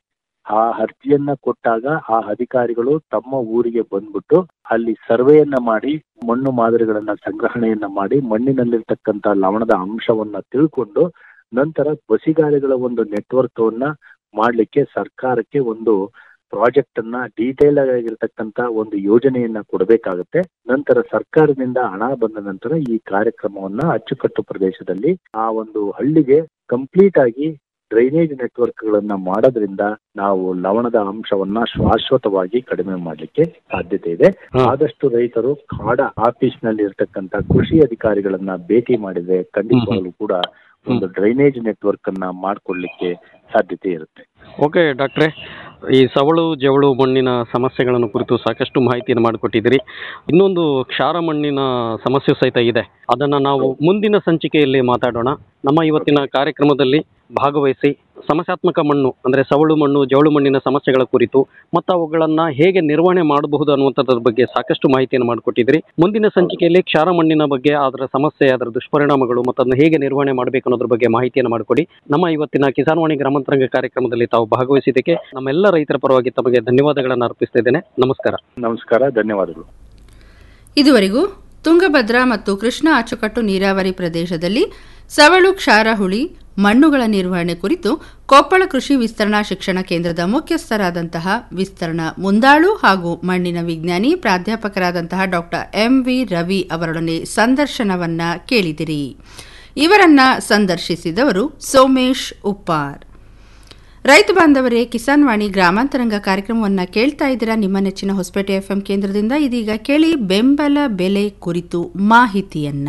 I: ಆ ಅರ್ಜಿಯನ್ನ ಕೊಟ್ಟಾಗ ಆ ಅಧಿಕಾರಿಗಳು ತಮ್ಮ ಊರಿಗೆ ಬಂದ್ಬಿಟ್ಟು ಅಲ್ಲಿ ಸರ್ವೆಯನ್ನ ಮಾಡಿ ಮಣ್ಣು ಮಾದರಿಗಳನ್ನ ಸಂಗ್ರಹಣೆಯನ್ನ ಮಾಡಿ ಮಣ್ಣಿನಲ್ಲಿರ್ತಕ್ಕಂಥ ಲವಣದ ಅಂಶವನ್ನ ತಿಳ್ಕೊಂಡು ನಂತರ ಬಸಿಗಾಲಿಗಳ ಒಂದು ನೆಟ್ವರ್ಕ್ ಅನ್ನ ಮಾಡ್ಲಿಕ್ಕೆ ಸರ್ಕಾರಕ್ಕೆ ಒಂದು ಪ್ರಾಜೆಕ್ಟ್ ಅನ್ನ ಡೀಟೇಲ್ ಆಗಿರ್ತಕ್ಕಂತ ಒಂದು ಯೋಜನೆಯನ್ನ ಕೊಡಬೇಕಾಗುತ್ತೆ ನಂತರ ಸರ್ಕಾರದಿಂದ ಹಣ ಬಂದ ನಂತರ ಈ ಕಾರ್ಯಕ್ರಮವನ್ನ ಅಚ್ಚುಕಟ್ಟು ಪ್ರದೇಶದಲ್ಲಿ ಆ ಒಂದು ಹಳ್ಳಿಗೆ ಕಂಪ್ಲೀಟ್ ಆಗಿ ಡ್ರೈನೇಜ್ ನೆಟ್ವರ್ಕ್ ಗಳನ್ನ ಮಾಡೋದ್ರಿಂದ ನಾವು ಲವಣದ ಅಂಶವನ್ನ ಶಾಶ್ವತವಾಗಿ ಕಡಿಮೆ ಮಾಡ್ಲಿಕ್ಕೆ ಸಾಧ್ಯತೆ ಇದೆ ಆದಷ್ಟು ರೈತರು ಕಾಡ ಆಫೀಸ್ ನಲ್ಲಿ ಇರ್ತಕ್ಕಂತ ಕೃಷಿ ಅಧಿಕಾರಿಗಳನ್ನ ಭೇಟಿ ಮಾಡಿದ್ರೆ ಖಂಡಿತವಾಗ್ಲೂ ಕೂಡ ಒಂದು ಡ್ರೈನೇಜ್ ನೆಟ್ವರ್ಕ್ ಅನ್ನ ಮಾಡ್ಕೊಡ್ಲಿಕ್ಕೆ ಸಾಧ್ಯತೆ ಇರುತ್ತೆ
H: ಓಕೆ ಡಾಕ್ಟ್ರೆ ಈ ಸವಳು ಜವಳು ಮಣ್ಣಿನ ಸಮಸ್ಯೆಗಳನ್ನು ಕುರಿತು ಸಾಕಷ್ಟು ಮಾಹಿತಿಯನ್ನು ಮಾಡಿಕೊಟ್ಟಿದ್ದೀರಿ ಇನ್ನೊಂದು ಕ್ಷಾರ ಮಣ್ಣಿನ ಸಮಸ್ಯೆ ಸಹಿತ ಇದೆ ಅದನ್ನು ನಾವು ಮುಂದಿನ ಸಂಚಿಕೆಯಲ್ಲಿ ಮಾತಾಡೋಣ ನಮ್ಮ ಇವತ್ತಿನ ಕಾರ್ಯಕ್ರಮದಲ್ಲಿ ಭಾಗವಹಿಸಿ ಸಮಸ್ಯಾತ್ಮಕ ಮಣ್ಣು ಅಂದರೆ ಸವಳು ಮಣ್ಣು ಜವಳು ಮಣ್ಣಿನ ಸಮಸ್ಯೆಗಳ ಕುರಿತು ಮತ್ತು ಅವುಗಳನ್ನು ಹೇಗೆ ನಿರ್ವಹಣೆ ಮಾಡಬಹುದು ಅನ್ನುವಂಥದ್ರ ಬಗ್ಗೆ ಸಾಕಷ್ಟು ಮಾಹಿತಿಯನ್ನು ಮಾಡಿಕೊಟ್ಟಿದ್ದೀರಿ ಮುಂದಿನ ಸಂಚಿಕೆಯಲ್ಲಿ ಕ್ಷಾರ ಮಣ್ಣಿನ ಬಗ್ಗೆ ಅದರ ಸಮಸ್ಯೆ ಅದರ ದುಷ್ಪರಿಣಾಮಗಳು ಮತ್ತು ಅದನ್ನು ಹೇಗೆ ನಿರ್ವಹಣೆ ಮಾಡಬೇಕು ಅನ್ನೋದ್ರ ಬಗ್ಗೆ ಮಾಹಿತಿಯನ್ನು ಮಾಡಿಕೊಡಿ ನಮ್ಮ ಇವತ್ತಿನ ಕಿಸಾನ್ವಾಣಿ ಗ್ರಾಮಾಂತರಂಗ ಕಾರ್ಯಕ್ರಮದಲ್ಲಿ ತಾವು ಭಾಗವಹಿಸಿದ್ದಕ್ಕೆ ನಮ್ಮೆಲ್ಲ ರೈತರ ಪರವಾಗಿ ತಮಗೆ ಧನ್ಯವಾದಗಳನ್ನು ಅರ್ಪಿಸ್ತಾ ಇದ್ದೇನೆ ನಮಸ್ಕಾರ
I: ನಮಸ್ಕಾರ ಧನ್ಯವಾದಗಳು
G: ಇದುವರೆಗೂ ತುಂಗಭದ್ರಾ ಮತ್ತು ಕೃಷ್ಣ ಅಚ್ಚುಕಟ್ಟು ನೀರಾವರಿ ಪ್ರದೇಶದಲ್ಲಿ ಸವಳು ಕ್ಷಾರ ಹುಳಿ ಮಣ್ಣುಗಳ ನಿರ್ವಹಣೆ ಕುರಿತು ಕೊಪ್ಪಳ ಕೃಷಿ ವಿಸ್ತರಣಾ ಶಿಕ್ಷಣ ಕೇಂದ್ರದ ಮುಖ್ಯಸ್ಥರಾದಂತಹ ವಿಸ್ತರಣಾ ಮುಂದಾಳು ಹಾಗೂ ಮಣ್ಣಿನ ವಿಜ್ಞಾನಿ ಪ್ರಾಧ್ಯಾಪಕರಾದಂತಹ ಡಾಕ್ಟರ್ ಎಂವಿ ರವಿ ಅವರೊಡನೆ ಸಂದರ್ಶನವನ್ನ ಕೇಳಿದಿರಿ ಇವರನ್ನ ಸಂದರ್ಶಿಸಿದವರು ಸೋಮೇಶ್ ಉಪ್ಪಾರ್ ರೈತ ಬಾಂಧವರೇ ಕಿಸಾನ್ ವಾಣಿ ಗ್ರಾಮಾಂತರಂಗ ಕಾರ್ಯಕ್ರಮವನ್ನು ಕೇಳ್ತಾ ಇದ್ದೀರಾ ನಿಮ್ಮ ನೆಚ್ಚಿನ ಹೊಸಪೇಟೆ ಎಫ್ಎಂ ಕೇಂದ್ರದಿಂದ ಇದೀಗ ಕೇಳಿ ಬೆಂಬಲ ಬೆಲೆ ಕುರಿತು ಮಾಹಿತಿಯನ್ನ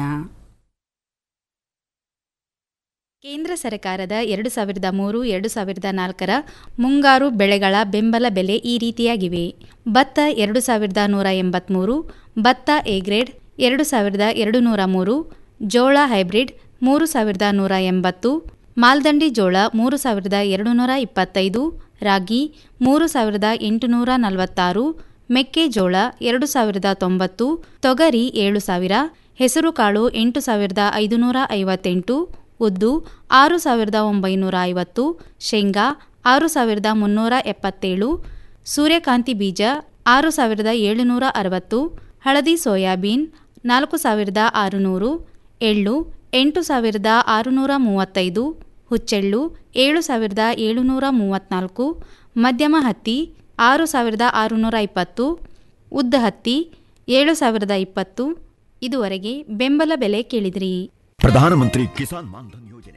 A: ಕೇಂದ್ರ ಸರ್ಕಾರದ ಎರಡು ಸಾವಿರದ ಮೂರು ಎರಡು ಸಾವಿರದ ನಾಲ್ಕರ ಮುಂಗಾರು ಬೆಳೆಗಳ ಬೆಂಬಲ ಬೆಲೆ ಈ ರೀತಿಯಾಗಿವೆ ಭತ್ತ ಎರಡು ಸಾವಿರದ ನೂರ ಎಂಬತ್ತ್ಮೂರು ಭತ್ತ ಎ ಗ್ರೇಡ್ ಎರಡು ಸಾವಿರದ ಎರಡು ನೂರ ಮೂರು ಜೋಳ ಹೈಬ್ರಿಡ್ ಮೂರು ಸಾವಿರದ ನೂರ ಎಂಬತ್ತು ಮಾಲ್ದಂಡಿ ಜೋಳ ಮೂರು ಸಾವಿರದ ಎರಡು ನೂರ ಇಪ್ಪತ್ತೈದು ರಾಗಿ ಮೂರು ಸಾವಿರದ ಎಂಟುನೂರ ನಲವತ್ತಾರು ಮೆಕ್ಕೆಜೋಳ ಎರಡು ಸಾವಿರದ ತೊಂಬತ್ತು ತೊಗರಿ ಏಳು ಸಾವಿರ ಹೆಸರುಕಾಳು ಎಂಟು ಸಾವಿರದ ಐದುನೂರ ಐವತ್ತೆಂಟು ಉದ್ದು ಆರು ಸಾವಿರದ ಒಂಬೈನೂರ ಐವತ್ತು ಶೇಂಗಾ ಆರು ಸಾವಿರದ ಮುನ್ನೂರ ಎಪ್ಪತ್ತೇಳು ಸೂರ್ಯಕಾಂತಿ ಬೀಜ ಆರು ಸಾವಿರದ ಏಳುನೂರ ಅರವತ್ತು ಹಳದಿ ಸೋಯಾಬೀನ್ ನಾಲ್ಕು ಸಾವಿರದ ಆರುನೂರು ಎಳ್ಳು ಎಂಟು ಸಾವಿರದ ಆರುನೂರ ಮೂವತ್ತೈದು ಹುಚ್ಚೆಳ್ಳು ಏಳು ಸಾವಿರದ ಏಳುನೂರ ಮೂವತ್ತ್ನಾಲ್ಕು ಮಧ್ಯಮ ಹತ್ತಿ ಆರು ಸಾವಿರದ ಆರುನೂರ ಇಪ್ಪತ್ತು ಉದ್ದ ಹತ್ತಿ ಏಳು ಸಾವಿರದ ಇಪ್ಪತ್ತು ಇದುವರೆಗೆ ಬೆಂಬಲ ಬೆಲೆ ಕೇಳಿದ್ರಿ
J: ಪ್ರಧಾನಮಂತ್ರಿ ಕಿಸಾನ್ ಮಾನ್ಧನ್ ಯೋಜನೆ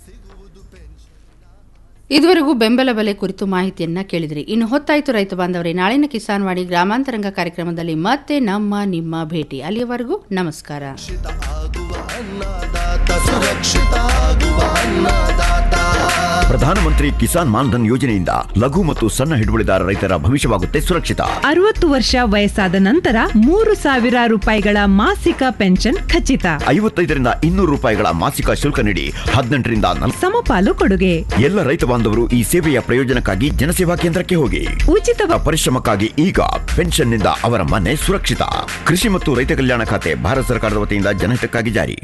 G: ಇದುವರೆಗೂ ಬೆಂಬಲ ಬೆಲೆ ಕುರಿತು ಮಾಹಿತಿಯನ್ನ ಕೇಳಿದ್ರಿ ಇನ್ನು ಹೊತ್ತಾಯಿತು ರೈತ ಬಾಂಧವರೇ ನಾಳಿನ ಕಿಸಾನ್ ವಾಣಿ ಗ್ರಾಮಾಂತರಂಗ ಕಾರ್ಯಕ್ರಮದಲ್ಲಿ ಮತ್ತೆ ನಮ್ಮ ನಿಮ್ಮ ಭೇಟಿ ಅಲ್ಲಿಯವರೆಗೂ ನಮಸ್ಕಾರ
B: ಸುರಕ್ಷಿತ ಆಗುವ ಅನ್ನದಾತ
J: ಪ್ರಧಾನಮಂತ್ರಿ ಕಿಸಾನ್ ಮಾನ್ಧನ್ ಯೋಜನೆಯಿಂದ ಲಘು ಮತ್ತು ಸಣ್ಣ ಹಿಡುವಳಿದಾರ ರೈತರ ಭವಿಷ್ಯವಾಗುತ್ತೆ ಸುರಕ್ಷಿತ
K: ಅರವತ್ತು ವರ್ಷ ವಯಸ್ಸಾದ ನಂತರ ಮೂರು ಸಾವಿರ ರೂಪಾಯಿಗಳ ಮಾಸಿಕ ಪೆನ್ಷನ್ ಖಚಿತ
J: ಐವತ್ತೈದರಿಂದ ಇನ್ನೂರು ರೂಪಾಯಿಗಳ ಮಾಸಿಕ ಶುಲ್ಕ ನೀಡಿ ಹದಿನೆಂಟರಿಂದ ನಲವತ್ತು
K: ಸಮಪಾಲು ಕೊಡುಗೆ
J: ಎಲ್ಲ ರೈತ ಬಾಂಧವರು ಈ ಸೇವೆಯ ಪ್ರಯೋಜನಕ್ಕಾಗಿ ಜನಸೇವಾ ಕೇಂದ್ರಕ್ಕೆ ಹೋಗಿ
K: ಉಚಿತ
J: ಪರಿಶ್ರಮಕ್ಕಾಗಿ ಈಗ ಪೆನ್ಷನ್ನಿಂದ ಅವರ ಮನೆ ಸುರಕ್ಷಿತ ಕೃಷಿ ಮತ್ತು ರೈತ ಕಲ್ಯಾಣ ಖಾತೆ ಭಾರತ ಸರ್ಕಾರದ ವತಿಯಿಂದ ಜನಹಿತಕ್ಕಾಗಿ ಜಾರಿ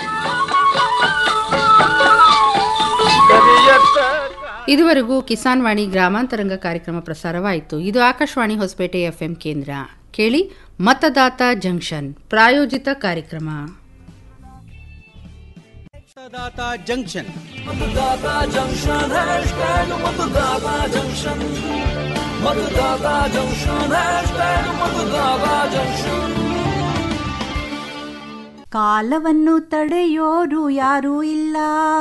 G: ಇದುವರೆಗೂ ಕಿಸಾನ್ ವಾಣಿ ಗ್ರಾಮಾಂತರಂಗ ಕಾರ್ಯಕ್ರಮ ಪ್ರಸಾರವಾಯಿತು ಇದು ಆಕಾಶವಾಣಿ ಹೊಸಪೇಟೆ ಎಫ್ಎಂ ಕೇಂದ್ರ ಕೇಳಿ ಮತದಾತ ಜಂಕ್ಷನ್ ಪ್ರಾಯೋಜಿತ ಕಾರ್ಯಕ್ರಮ
L: मतदाता जंक्शन
M: मतदाता जंक्शन हैशटैग मतदाता जंक्शन मतदाता जंक्शन हैशटैग मतदाता जंक्शन
N: ಕಾಲವನ್ನು ತಡೆಯೋರು ಯಾರೂ ಇಲ್ಲ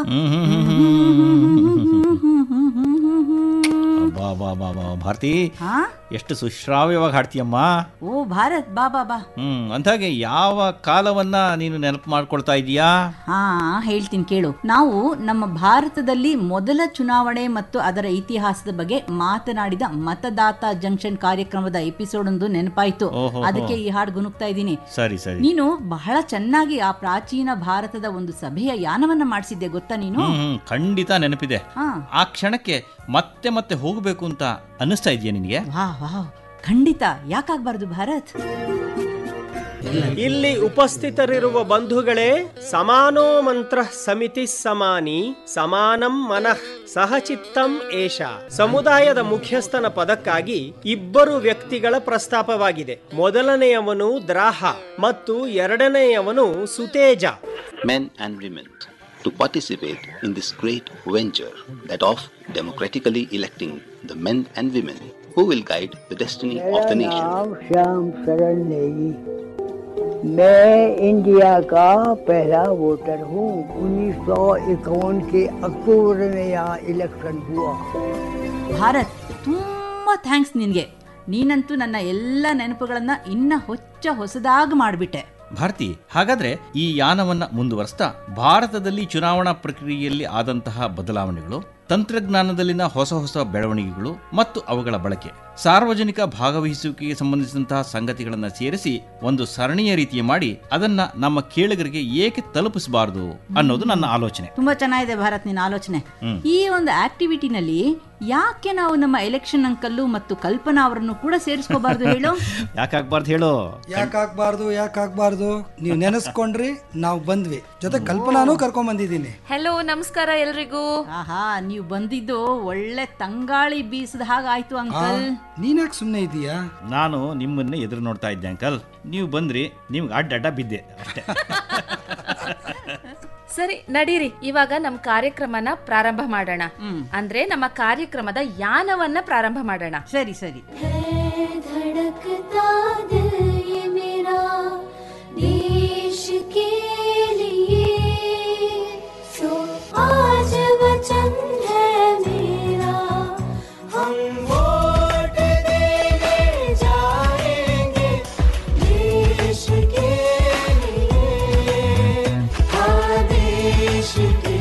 L: ಬಾ ಬಾ ಬಾ ಬಾ ಭಾರತಿ
N: ಹಾ?
L: ಎಷ್ಟು ಸುಶ್ರಾವ್ಯವಾಗಿ ಹಾಡ್ತೀಯಮ್ಮ
N: ಓ ಭಾರತ್ ಬಾ ಬಾ ಬಾ
L: ಹ್ಮ್ ಅಂದಾಗೆ ಯಾವ ಕಾಲವನ್ನ ನೀನು ನೆನಪು ಮಾಡ್ಕೊಳ್ತಾ ಇದೀಯಾ
N: ಹಾ ಹೇಳ್ತೀನಿ ಕೇಳು ನಾವು ನಮ್ಮ ಭಾರತದಲ್ಲಿ ಮೊದಲ ಚುನಾವಣೆ ಮತ್ತು ಅದರ ಇತಿಹಾಸದ ಬಗ್ಗೆ ಮಾತನಾಡಿದ ಮತದಾತ ಜಂಕ್ಷನ್ ಕಾರ್ಯಕ್ರಮದ ಎಪಿಸೋಡ್ ಒಂದು ನೆನಪಾಯ್ತು
L: ಓಹೋ.
N: ಅದಕ್ಕೆ ಈ ಹಾಡು ಗುನುಕ್ತಾ ಇದ್ದೀನಿ
L: ಸರಿ ಸರಿ
N: ನೀನು ಬಹಳ ಚೆನ್ನಾಗಿ ಆ ಪ್ರಾಚೀನ ಭಾರತದ ಒಂದು ಸಭೆಯ ಯಾನವನ್ನ ಮಾಡಿಸಿದ್ದೆ ಗೊತ್ತಾ ನೀನು
L: ಹ್ಮ್ ಹ್ಮ್ ಖಂಡಿತ ನೆನಪಿದೆ
N: ಹಾ
L: ಆ ಕ್ಷಣಕ್ಕೆ ಮತ್ತೆ ಮತ್ತೆ ಹೋಗಬೇಕು ಅಂತ ಅನ್ನಿಸ್ತಾ ಇದೆಯಾ ನಿನಗೆ
N: ವಾ ವಾ ಖಂಡಿತ ಯಾಕಾಗ್ಬಾರ್ದು ಭಾರತ್
O: ಇಲ್ಲಿ ಉಪಸ್ಥಿತರಿರುವ ಬಂಧುಗಳೇ ಸಮಾನೋ ಮಂತ್ರ ಸಮಿತಿ ಸಮಾನಿ ಸಮಾನಂ ಮನಃ ಸಹಚಿತ್ತಂ ಏಷ ಸಮುದಾಯದ ಮುಖ್ಯಸ್ಥನ ಪದಕ್ಕಾಗಿ ಇಬ್ಬರು ವ್ಯಕ್ತಿಗಳ ಪ್ರಸ್ತಾಪವಾಗಿದೆ ಮೊದಲನೆಯವನು ದ್ರಾಹ ಮತ್ತು ಎರಡನೆಯವನು ಸುತೇಜ
P: men and women to participate in this great venture that of democratically electing the men and women who will guide the destiny of the nation.
Q: नाम श्याम शरण नेगी मैं इंडिया का पहला वोटर हूँ उन्नीस के अक्टूबर में यहाँ इलेक्शन हुआ
N: ಭಾರತ್ ತುಂಬ ಥ್ಯಾಂಕ್ಸ್ ನಿನಗೆ ನೀನಂತೂ ನನ್ನ ಎಲ್ಲ ನೆನಪುಗಳನ್ನ ಇನ್ನ ಹೊಚ್ಚ ಹೊಸದಾಗಿ ಮಾಡಿಬಿಟ್ಟೆ
L: ಭಾರತಿ ಹಾಗಾದ್ರೆ ಈ ಯಾನವನ್ನ ಮುಂದುವರಿಸ್ತಾ ಭಾರತದಲ್ಲಿ ಚುನಾವಣಾ ಪ್ರಕ್ರಿಯೆಯಲ್ಲಿ ಆದಂತಹ ಬದಲಾವಣೆಗಳು ತಂತ್ರಜ್ಞಾನದಲ್ಲಿನ ಹೊಸ ಹೊಸ ಬೆಳವಣಿಗೆಗಳು ಮತ್ತು ಅವುಗಳ ಬಳಕೆ ಸಾರ್ವಜನಿಕ ಭಾಗವಹಿಸುವಿಕೆಗೆ ಸಂಬಂಧಿಸಿದಂತಹ ಸಂಗತಿಗಳನ್ನು ಸೇರಿಸಿ ಒಂದು ಸರಣಿಯ ರೀತಿಯ ಮಾಡಿ ಅದನ್ನ ನಮ್ಮ ಕೇಳುಗರಿಗೆ ಏಕೆ ತಲುಪಿಸಬಾರದು ಅನ್ನೋದು ನನ್ನ ಆಲೋಚನೆ
N: ತುಂಬಾ ಚೆನ್ನಾಗಿದೆ ಭಾರತ್ ನಿನ್ನ ಆಲೋಚನೆ
L: ಹ್ಮ್.
N: ಈ ಒಂದು ಆಕ್ಟಿವಿಟಿನಲ್ಲಿ ಯಾಕೆ ನಾವು ನಮ್ಮ ಎಲೆಕ್ಷನ್ ಅಂಕಲ್ಲು ಮತ್ತು ಕಲ್ಪನಾ ಅವರನ್ನು ಕೂಡ ಸೇರಿಸ್ಕೋಬಾರ್ದು ಹೇಳು
L: ಯಾಕಾಗ್ಬಾರ್ದು ಹೇಳು
R: ಯಾಕಾಗ್ಬಾರ್ದು ಯಾಕಾಗ್ಬಾರ್ದು ನೀವು ನೆನೆಸ್ಕೊಂಡ್ರಿ ನಾವು ಬಂದ್ವಿ ಜೊತೆ ಕಲ್ಪನಾನು ಕರ್ಕೊಂಡ್ ಬಂದಿದ್ದೀನಿ
S: ಹಲೋ ನಮಸ್ಕಾರ ಎಲ್ರಿಗೂ
N: ಆಹಾ ನೀವು ಬಂದಿದ್ದು ಒಳ್ಳೆ ತಂಗಾಳಿ ಬೀಸದ ಹಾಗಾಯ್ತು ಅಂಕಲ್
R: ನೀನ್ಯಾಕೆ ಸುಮ್ಮನೆ ಇದೀಯಾ
L: ನಾನು ನಿಮ್ಮನ್ನೇ ಎದುರು ನೋಡ್ತಾ ಇದ್ದೆ ಅಂಕಲ್ ನೀವು ಬಂದ್ರಿ ನಿಮ್ಗೆ ಅಡ್ಡ ಅಡ್ಡ ಬಿದ್ದೆ ಅಷ್ಟೇ
S: ಸರಿ ನಡೀರಿ ಇವಾಗ ನಮ್ ಕಾರ್ಯಕ್ರಮನ ಪ್ರಾರಂಭ ಮಾಡೋಣ ಅಂದ್ರೆ ನಮ್ಮ ಕಾರ್ಯಕ್ರಮದ ಯಾನವನ್ನ ಪ್ರಾರಂಭ ಮಾಡೋಣ
N: ಸರಿ ಸರಿ
T: धड़कता दिल ये मेरा देश के लिए सो आज वचन है मेरा हम वोट देने जाएंगे देश के लिए हाँ देश के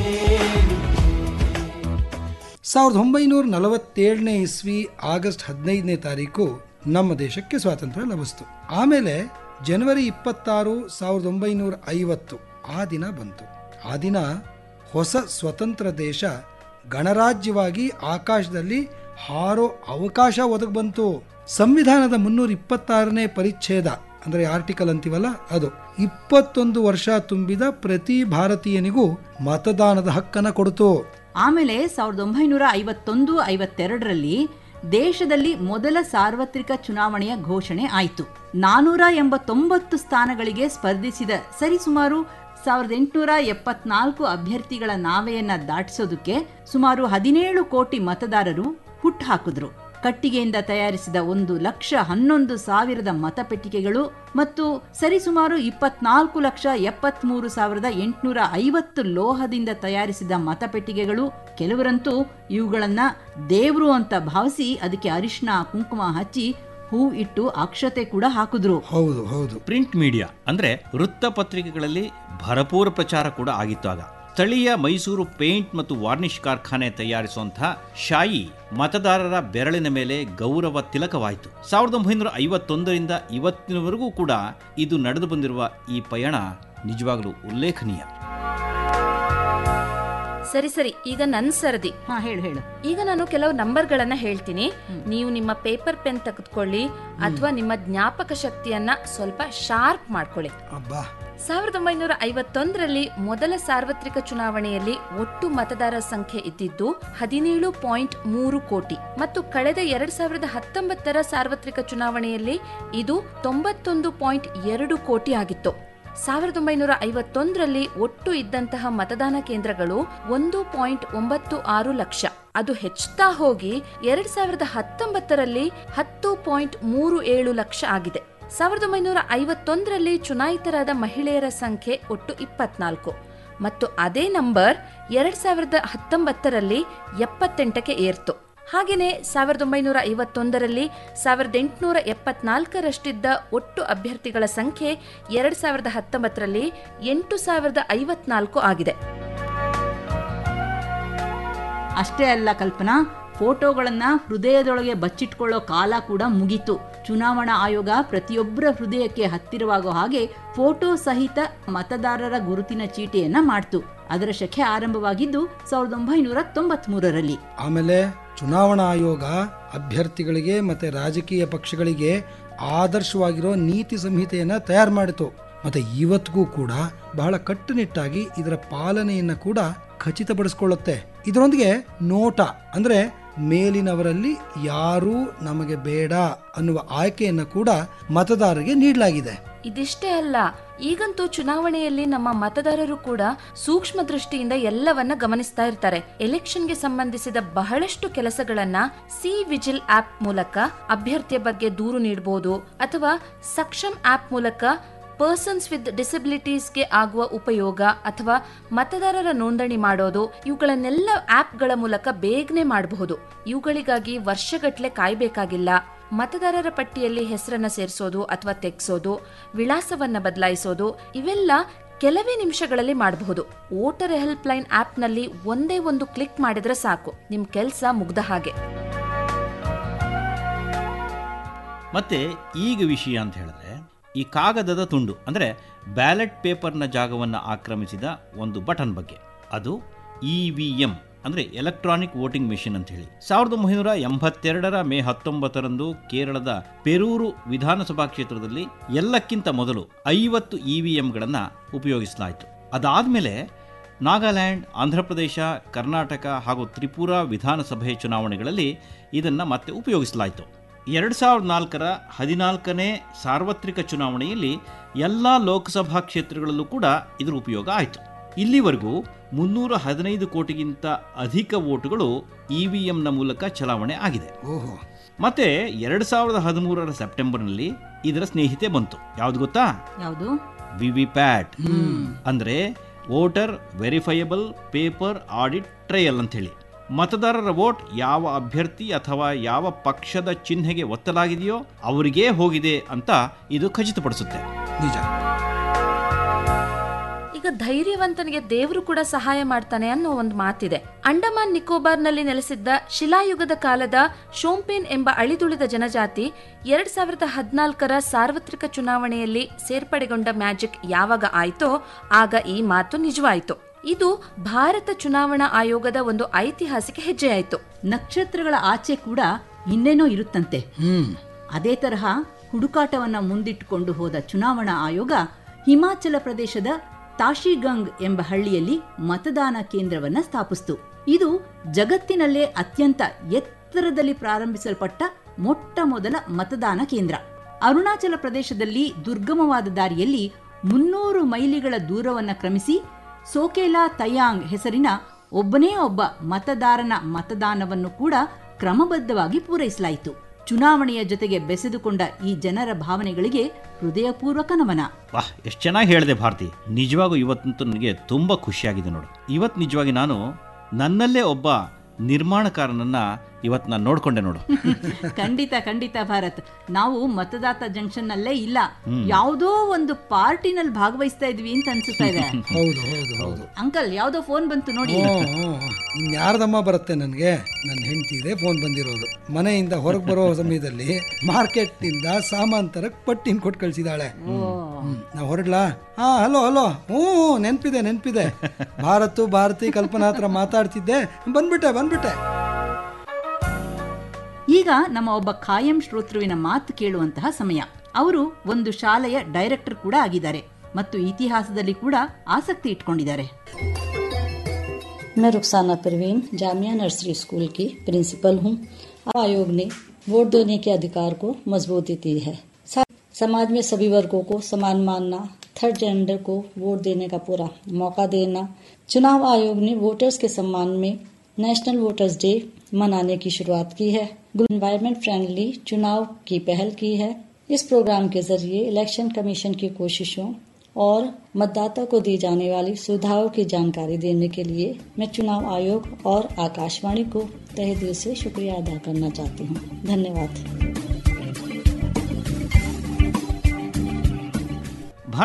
R: ಸಾವಿರದ ಒಂಬೈನೂರ ನಲವತ್ತೇಳನೇ ಇಸ್ವಿ ಆಗಸ್ಟ್ ಹದಿನೈದನೇ ತಾರೀಕು ನಮ್ಮ ದೇಶಕ್ಕೆ ಸ್ವಾತಂತ್ರ್ಯ ಲಭಿಸ್ತು ಆಮೇಲೆ ಜನವರಿ ಇಪ್ಪತ್ತಾರು ಸಾವಿರದ ಒಂಬೈನೂರ ಐವತ್ತು ಆ ದಿನ ಬಂತು ಆ ದಿನ ಹೊಸ ಸ್ವತಂತ್ರ ದೇಶ ಗಣರಾಜ್ಯವಾಗಿ ಆಕಾಶದಲ್ಲಿ ಹಾರೋ ಅವಕಾಶ ಒದಗಿ ಬಂತು ಸಂವಿಧಾನದ ಮುನ್ನೂರ ಇಪ್ಪತ್ತಾರನೇ ಪರಿಚ್ಛೇದ ಅಂದರೆ ಆರ್ಟಿಕಲ್ ಅಂತೀವಲ್ಲ ಅದು ಇಪ್ಪತ್ತೊಂದು ವರ್ಷ ತುಂಬಿದ ಪ್ರತಿ ಭಾರತೀಯನಿಗೂ ಮತದಾನದ ಹಕ್ಕನ್ನು ಕೊಡ್ತು
N: ಆಮೇಲೆ ಸಾವಿರದ ಒಂಬೈನೂರ ಐವತ್ತೊಂದು ಐವತ್ತೆರಡರಲ್ಲಿ ದೇಶದಲ್ಲಿ ಮೊದಲ ಸಾರ್ವತ್ರಿಕ ಚುನಾವಣೆಯ ಘೋಷಣೆ ಆಯಿತು ನಾನೂರ ಎಂಬತ್ತೊಂಬತ್ತು ಸ್ಥಾನಗಳಿಗೆ ಸ್ಪರ್ಧಿಸಿದ ಸರಿಸುಮಾರು ಸಾವಿರದ ಎಂಟುನೂರ ಎಪ್ಪತ್ನಾಲ್ಕು ಅಭ್ಯರ್ಥಿಗಳ ನಾವೆಯನ್ನ ದಾಟಿಸೋದಕ್ಕೆ ಸುಮಾರು ಹದಿನೇಳು ಕೋಟಿ ಮತದಾರರು ಹುಟ್ಟುಹಾಕಿದ್ರು ಕಟ್ಟಿಗೆಯಿಂದ ತಯಾರಿಸಿದ ಒಂದು ಲಕ್ಷ ಹನ್ನೊಂದು ಸಾವಿರದ ಮತಪೆಟ್ಟಿಗೆಗಳು ಮತ್ತು ಸರಿಸುಮಾರು ಇಪ್ಪತ್ನಾಲ್ಕು ಲಕ್ಷ ಎಪ್ಪತ್ಮೂರು ಸಾವಿರದ ಎಂಟುನೂರ ಐವತ್ತು ಲೋಹದಿಂದ ತಯಾರಿಸಿದ ಮತಪೆಟ್ಟಿಗೆಗಳು ಕೆಲವರಂತೂ ಇವುಗಳನ್ನ ದೇವ್ರು ಅಂತ ಭಾವಿಸಿ ಅದಕ್ಕೆ ಅರಿಶಿನ ಕುಂಕುಮ ಹಚ್ಚಿ ಹೂ ಇಟ್ಟು ಅಕ್ಷತೆ ಕೂಡ ಹಾಕಿದ್ರು
R: ಹೌದು ಹೌದು
L: ಪ್ರಿಂಟ್ ಮೀಡಿಯಾ ಅಂದ್ರೆ ವೃತ್ತಪತ್ರಿಕೆಗಳಲ್ಲಿ ಭರಪೂರ ಪ್ರಚಾರ ಕೂಡ ಆಗಿತ್ತು ಆಗ ಸ್ಥಳೀಯ ಮೈಸೂರು ಪೇಂಟ್ ಮತ್ತು ವಾರ್ನಿಷ್ ಕಾರ್ಖಾನೆ ತಯಾರಿಸುವಂತಹ ಶಾಯಿ ಮತದಾರರ ಬೆರಳಿನ ಮೇಲೆ ಗೌರವ ತಿಲಕವಾಯಿತು ಸಾವಿರದ ಒಂಬೈನೂರ ಐವತ್ತೊಂದರಿಂದ ಇವತ್ತಿನವರೆಗೂ ಕೂಡ ಇದು ನಡೆದು ಬಂದಿರುವ ಈ ಪಯಣ ನಿಜವಾಗಲೂ ಉಲ್ಲೇಖನೀಯ
S: ಸರಿ ಸರಿ ಈಗ ನನ್ ಸರದಿ
N: ಹಾ ಹೇಳು ಹೇಳು
S: ಈಗ ನಾನು ಕೆಲವು ನಂಬರ್ಗಳನ್ನ ಹೇಳ್ತೀನಿ ನೀವು ನಿಮ್ಮ ಪೇಪರ್ ಪೆನ್ ತೆಗೆದುಕೊಳ್ಳಿ ಅಥವಾ ನಿಮ್ಮ ಜ್ಞಾಪಕ ಶಕ್ತಿಯನ್ನ ಸ್ವಲ್ಪ ಶಾರ್ಪ್ ಮಾಡ್ಕೊಳ್ಳಿ
R: ಅಬ್ಬಾ
S: ಸಾವಿರದ ಒಂಬೈನೂರ ಐವತ್ತೊಂದರಲ್ಲಿ ಮೊದಲ ಸಾರ್ವತ್ರಿಕ ಚುನಾವಣೆಯಲ್ಲಿ ಒಟ್ಟು ಮತದಾರರ ಸಂಖ್ಯೆ ಇದ್ದಿದ್ದು ಹದಿನೇಳು ಪಾಯಿಂಟ್ ಮೂರು ಕೋಟಿ ಮತ್ತು ಕಳೆದ ಎರಡ್ ಸಾವಿರದ ಹತ್ತೊಂಬತ್ತರ ಸಾರ್ವತ್ರಿಕ ಚುನಾವಣೆಯಲ್ಲಿ ಇದು ತೊಂಬತ್ತೊಂದು ಪಾಯಿಂಟ್ ಎರಡು ಕೋಟಿ ಆಗಿತ್ತು ಸಾವಿರದ ಒಂಬೈನೂರ ಐವತ್ತೊಂದರಲ್ಲಿ ಒಟ್ಟು ಇದ್ದಂತಹ ಮತದಾನ ಕೇಂದ್ರಗಳು ಒಂದು ಪಾಯಿಂಟ್ ಒಂಬತ್ತು ಆರು ಲಕ್ಷ ಅದು ಹೆಚ್ಚುತ್ತಾ ಹೋಗಿ ಎರಡ್ ಸಾವಿರದ ಹತ್ತೊಂಬತ್ತರಲ್ಲಿ ಹತ್ತು ಪಾಯಿಂಟ್ ಮೂರು ಏಳು ಲಕ್ಷ ಆಗಿದೆ ಸಾವಿರದ ಒಂಬೈನೂರ ಐವತ್ತೊಂದರಲ್ಲಿ ಚುನಾಯಿತರಾದ ಮಹಿಳೆಯರ ಸಂಖ್ಯೆ ಒಟ್ಟು ಇಪ್ಪತ್ನಾಲ್ಕು ಮತ್ತು ಅದೇ ನಂಬರ್ ಎರಡ್ ಸಾವಿರದ ಹತ್ತೊಂಬತ್ತರಲ್ಲಿ ಎಪ್ಪತ್ತೆಂಟಕ್ಕೆ ಏರ್ತು ಹಾಗೆಯೇ ಸಾವಿರದ ಒಂಬೈನೂರ ಐವತ್ತೊಂದರಲ್ಲಿ ಸಾವಿರದ ಎಂಟುನೂರ ಎಪ್ಪತ್ನಾಲ್ಕರಷ್ಟಿದ್ದ ಒಟ್ಟು ಅಭ್ಯರ್ಥಿಗಳ ಸಂಖ್ಯೆ ಎರಡ್ ಸಾವಿರದ ಹತ್ತೊಂಬತ್ತರಲ್ಲಿ ಎಂಟು ಸಾವಿರದ ಐವತ್ನಾಲ್ಕು ಆಗಿದೆ
N: ಅಷ್ಟೇ ಅಲ್ಲ ಕಲ್ಪನಾ ಫೋಟೋಗಳನ್ನ ಹೃದಯದೊಳಗೆ ಬಚ್ಚಿಟ್ಕೊಳ್ಳೋ ಕಾಲ ಕೂಡ ಮುಗೀತು ಚುನಾವಣಾ ಆಯೋಗ ಪ್ರತಿಯೊಬ್ಬರ ಹೃದಯಕ್ಕೆ ಹತ್ತಿರವಾಗೋ ಹಾಗೆ ಫೋಟೋ ಸಹಿತ ಮತದಾರರ ಗುರುತಿನ ಚೀಟಿಯನ್ನ ಮಾಡ್ತು ಅದರ ಶಕೆ ಆರಂಭವಾಗಿದ್ದು ಸಾವಿರದ ಒಂಬೈನೂರ ತೊಂಬತ್ ಮೂರರಲ್ಲಿ
R: ಆಮೇಲೆ ಚುನಾವಣಾ ಆಯೋಗ ಅಭ್ಯರ್ಥಿಗಳಿಗೆ ಮತ್ತೆ ರಾಜಕೀಯ ಪಕ್ಷಗಳಿಗೆ ಆದರ್ಶವಾಗಿರೋ ನೀತಿ ಸಂಹಿತೆಯನ್ನ ತಯಾರು ಮಾಡಿತು ಮತ್ತೆ ಇವತ್ತಿಗೂ ಕೂಡ ಬಹಳ ಕಟ್ಟುನಿಟ್ಟಾಗಿ ಇದರ ಪಾಲನೆಯನ್ನ ಕೂಡ ಖಚಿತಪಡಿಸ್ಕೊಳ್ಳುತ್ತೆ ಇದರೊಂದಿಗೆ ನೋಟ ಅಂದ್ರೆ ಮೇಲಿನವರಲ್ಲಿ ಯಾರೂ ನಮಗೆ ಬೇಡ ಅನ್ನುವ ಆಯ್ಕೆಯನ್ನ ಕೂಡ ಮತದಾರರಿಗೆ ನೀಡಲಾಗಿದೆ
S: ಇದಿಷ್ಟೇ ಅಲ್ಲ ಈಗಂತೂ ಚುನಾವಣೆಯಲ್ಲಿ ನಮ್ಮ ಮತದಾರರು ಕೂಡ ಸೂಕ್ಷ್ಮ ದೃಷ್ಟಿಯಿಂದ ಎಲ್ಲವನ್ನ ಗಮನಿಸ್ತಾ ಇರ್ತಾರೆ ಎಲೆಕ್ಷನ್ಗೆ ಸಂಬಂಧಿಸಿದ ಬಹಳಷ್ಟು ಕೆಲಸಗಳನ್ನ ಸಿ ವಿಜಿಲ್ ಆಪ್ ಮೂಲಕ ಅಭ್ಯರ್ಥಿಯ ಬಗ್ಗೆ ದೂರು ನೀಡಬಹುದು ಅಥವಾ ಸಕ್ಷಮ್ ಆಪ್ ಮೂಲಕ ಪರ್ಸನ್ಸ್ ವಿತ್ ಡಿಸಬಿಲಿಟೀಸ್ಗೆ ಆಗುವ ಉಪಯೋಗ ಅಥವಾ ಮತದಾರರ ನೋಂದಣಿ ಮಾಡೋದು ಇವುಗಳನ್ನೆಲ್ಲ ಆಪ್ಗಳ ಮೂಲಕ ಬೇಗನೆ ಮಾಡಬಹುದು ಇವುಗಳಿಗಾಗಿ ವರ್ಷಗಟ್ಟಲೆ ಕಾಯ್ಬೇಕಾಗಿಲ್ಲ ಮತದಾರರ ಪಟ್ಟಿಯಲ್ಲಿ ಹೆಸರನ್ನ ಸೇರಿಸೋದು ಅಥವಾ ತೆಗೆಸೋದು ವಿಳಾಸವನ್ನ ಬದಲಾಯಿಸೋದು ಇವೆಲ್ಲ ಕೆಲವೇ ನಿಮಿಷಗಳಲ್ಲಿ ಮಾಡಬಹುದು ವೋಟರ್ ಹೆಲ್ಪ್ ಲೈನ್ ಆಪ್ನಲ್ಲಿ ಒಂದೇ ಒಂದು ಕ್ಲಿಕ್ ಮಾಡಿದ್ರೆ ಸಾಕು ನಿಮ್ ಕೆಲಸ ಮುಗ್ದ ಹಾಗೆ
L: ಮತ್ತೆ ಈಗ ವಿಷಯ ಅಂತ ಹೇಳಿದ್ರೆ ಈ ಕಾಗದದ ತುಂಡು ಅಂದರೆ ಬ್ಯಾಲೆಟ್ ಪೇಪರ್ನ ಜಾಗವನ್ನು ಆಕ್ರಮಿಸಿದ ಒಂದು ಬಟನ್ ಬಗ್ಗೆ ಅದು ಇ ವಿ ಎಂ ಅಂದರೆ ಎಲೆಕ್ಟ್ರಾನಿಕ್ ವೋಟಿಂಗ್ ಮೆಷಿನ್ ಅಂತ ಹೇಳಿ ಸಾವಿರದ ಒಂಬೈನೂರ ಎಂಬತ್ತೆರಡರ ಮೇ ಹತ್ತೊಂಬತ್ತರಂದು ಕೇರಳದ ಪೆರೂರು ವಿಧಾನಸಭಾ ಕ್ಷೇತ್ರದಲ್ಲಿ ಎಲ್ಲಕ್ಕಿಂತ ಮೊದಲು ಐವತ್ತು ಇ ವಿ ಎಂಗಳನ್ನು ಉಪಯೋಗಿಸಲಾಯಿತು ಅದಾದಮೇಲೆ ನಾಗಾಲ್ಯಾಂಡ್ ಆಂಧ್ರಪ್ರದೇಶ ಕರ್ನಾಟಕ ಹಾಗೂ ತ್ರಿಪುರಾ ವಿಧಾನಸಭೆ ಚುನಾವಣೆಗಳಲ್ಲಿ ಇದನ್ನು ಮತ್ತೆ ಉಪಯೋಗಿಸಲಾಯಿತು ಎರಡು ಸಾವಿರದ ನಾಲ್ಕರ ಹದಿನಾಲ್ಕನೇ ಸಾರ್ವತ್ರಿಕ ಚುನಾವಣೆಯಲ್ಲಿ ಎಲ್ಲ ಲೋಕಸಭಾ ಕ್ಷೇತ್ರಗಳಲ್ಲೂ ಕೂಡ ಇದರ ಉಪಯೋಗ ಆಯಿತು ಇಲ್ಲಿವರೆಗೂ ಮುನ್ನೂರ ಹದಿನೈದು ಕೋಟಿಗಿಂತ ಅಧಿಕ ವೋಟುಗಳು ಇ ವಿ ಎಂನ ಮೂಲಕ ಚಲಾವಣೆ ಆಗಿದೆ
R: ಓಹೋ
L: ಮತ್ತೆ ಎರಡು ಸಾವಿರದ ಹದಿಮೂರರ ಸೆಪ್ಟೆಂಬರ್ನಲ್ಲಿ ಇದರ ಸ್ನೇಹಿತೆ ಬಂತು ಯಾವ್ದು ಗೊತ್ತಾ
N: ಯಾವುದು
L: ವಿ ವಿ ಪ್ಯಾಟ್ ಅಂದರೆ voter verifiable paper audit trail ಅಂತ ಹೇಳಿ ಮತದಾರರ ವೋಟ್ ಯಾವ ಅಭ್ಯರ್ಥಿ ಅಥವಾ ಯಾವ ಪಕ್ಷದ ಚಿಹ್ನೆಗೆ ಒತ್ತಲಾಗಿದೆಯೋ ಅವರಿಗೇ ಹೋಗಿದೆ ಅಂತ ಇದು ಖಚಿತಪಡಿಸುತ್ತೆ
R: ನಿಜ
S: ಈಗ ಧೈರ್ಯವಂತನಿಗೆ ದೇವರು ಕೂಡ ಸಹಾಯ ಮಾಡ್ತಾನೆ ಅನ್ನೋ ಒಂದು ಮಾತಿದೆ ಅಂಡಮಾನ್ ನಿಕೋಬಾರ್ನಲ್ಲಿ ನೆಲೆಸಿದ್ದ ಶಿಲಾಯುಗದ ಕಾಲದ ಶೋಂಪೇನ್ ಎಂಬ ಅಳಿದುಳಿದ ಜನಜಾತಿ ಎರಡ್ ಸಾವಿರದ ಹದಿನಾಲ್ಕರ ಸಾರ್ವತ್ರಿಕ ಚುನಾವಣೆಯಲ್ಲಿ ಸೇರ್ಪಡೆಗೊಂಡ ಮ್ಯಾಜಿಕ್ ಯಾವಾಗ ಆಯ್ತೋ ಆಗ ಈ ಮಾತು ನಿಜವಾಯಿತು ಇದು ಭಾರತ ಚುನಾವಣಾ ಆಯೋಗದ ಒಂದು ಐತಿಹಾಸಿಕ ಹೆಜ್ಜೆಯಾಯಿತು
N: ನಕ್ಷತ್ರಗಳ ಆಚೆ ಕೂಡ ಇನ್ನೇನೋ ಇರುತ್ತಂತೆ
R: ಹ್ಮ್
N: ಅದೇ ತರಹ ಹುಡುಕಾಟವನ್ನ ಮುಂದಿಟ್ಟುಕೊಂಡು ಹೋದ ಚುನಾವಣಾ ಆಯೋಗ ಹಿಮಾಚಲ ಪ್ರದೇಶದ ತಾಶಿಗಂಗ್ ಎಂಬ ಹಳ್ಳಿಯಲ್ಲಿ ಮತದಾನ ಕೇಂದ್ರವನ್ನ ಸ್ಥಾಪಿಸಿತು ಇದು ಜಗತ್ತಿನಲ್ಲೇ ಅತ್ಯಂತ ಎತ್ತರದಲ್ಲಿ ಪ್ರಾರಂಭಿಸಲ್ಪಟ್ಟ ಮೊಟ್ಟ ಮೊದಲ ಮತದಾನ ಕೇಂದ್ರ ಅರುಣಾಚಲ ಪ್ರದೇಶದಲ್ಲಿ ದುರ್ಗಮವಾದ ದಾರಿಯಲ್ಲಿ ಮುನ್ನೂರು ಮೈಲಿಗಳ ದೂರವನ್ನ ಕ್ರಮಿಸಿ ಸೋಕೇಲಾ ತಯಾಂಗ್ ಹೆಸರಿನ ಒಬ್ಬನೇ ಒಬ್ಬ ಮತದಾರನ ಮತದಾನವನ್ನು ಕೂಡ ಕ್ರಮಬದ್ಧವಾಗಿ ಪೂರೈಸಲಾಯಿತು ಚುನಾವಣೆಯ ಜೊತೆಗೆ ಬೆಸೆದುಕೊಂಡ ಈ ಜನರ ಭಾವನೆಗಳಿಗೆ ಹೃದಯಪೂರ್ವಕ ನಮನ
L: ವಾಹ್ ಎಷ್ಟು ಚೆನ್ನಾಗಿ ಹೇಳಿದೆ ಭಾರತಿ ನಿಜವಾಗೂ ಇವತ್ತಂತೂ ನನಗೆ ತುಂಬ ಖುಷಿಯಾಗಿದೆ ನೋಡು ಇವತ್ತು ನಿಜವಾಗಿ ನಾನು ನನ್ನಲ್ಲೇ ಒಬ್ಬ ನಿರ್ಮಾಣಕಾರನನ್ನ ಇವತ್ತು ನಾನು ನೋಡ್ಕೊಂಡೆ ನೋಡು
N: ಖಂಡಿತ ಖಂಡಿತ ಭಾರತ್ ನಾವು ಮತದಾತ ಜಂಕ್ಷನ್ ನಲ್ಲೇ ಇಲ್ಲ
L: ಹ್ಮ್.
N: ಯಾವುದೋ ಒಂದು ಪಾರ್ಟಿನಲ್ಲಿ ಭಾಗವಹಿಸ್ತಾ ಇದ್ವಿ ಅಂತ ಅನ್ಸುತ್ತಾ ಇದೆ
R: ಹೌದು ಹೌದು ಹೌದು
N: ಅಂಕಲ್ ಯಾವ್ದೋ ಫೋನ್ ಬಂತು ನೋಡಿ
R: ಇನ್ಯಾರ್ದಮ್ಮ ಬರುತ್ತೆ ನನಗೆ ನನ್ನ ಹೆಂಡತಿದೆ ಫೋನ್ ಬಂದಿರೋದು ಮನೆಯಿಂದ ಹೊರಗೆ ಬರೋ ಸಮಯದಲ್ಲಿ ಮಾರ್ಕೆಟ್ನಿಂದ ಸಾಮಾನ್ ತರಕ್ ಪಟ್ಟಿನ ಕೊಟ್ಟು ಕಳ್ಸಿದಾಳೆ ನಾ ಹೊರಡ್ಲಾ ಹಾ ಹಲೋ ಹಲೋ ಹ್ಞೂ ನೆನ್ಪಿದೆ ನೆನ್ಪಿದೆ ಭಾರತು ಭಾರತಿ ಕಲ್ಪನಾ ಹತ್ರ ಮಾತಾಡ್ತಿದ್ದೆ ಬಂದ್ಬಿಟ್ಟೆ ಬಂದ್ಬಿಟ್ಟೆ
N: ಈಗ ನಮ್ಮ ಒಬ್ಬ ಖಾಯಂ ಶ್ರೋತೃವಿನ ಮಾತು ಕೇಳುವಂತಹ ಸಮಯ ಅವರು ಒಂದು ಶಾಲೆಯ ಡೈರೆಕ್ಟರ್ ಕೂಡ ಆಗಿದ್ದಾರೆ ಮತ್ತು ಇತಿಹಾಸದಲ್ಲಿ ಕೂಡ ಆಸಕ್ತಿ ಇಟ್ಕೊಂಡಿದ್ದಾರೆ
U: मैं रुखसाना परवीन जामिया नर्सरी स्कूल की प्रिंसिपल हूँ आयोग ने वोट देने के अधिकार को मजबूती दी है सा- समाज में सभी वर्गों को समान मानना थर्ड जेंडर को वोट देने का पूरा मौका देना चुनाव आयोग ने वोटर्स के सम्मान में नेशनल वोटर्स डे मनाने की शुरुआत की है एनवायरमेंट फ्रेंडली चुनाव की पहल की है इस प्रोग्राम के जरिए इलेक्शन कमीशन की कोशिशों और मतदाता को दी जाने वाली सुविधाओं की जानकारी देने के लिए मैं चुनाव आयोग और आकाशवाणी को तहे दिल से शुक्रिया अदा करना चाहती हूँ धन्यवाद
L: ಭಾರತಿ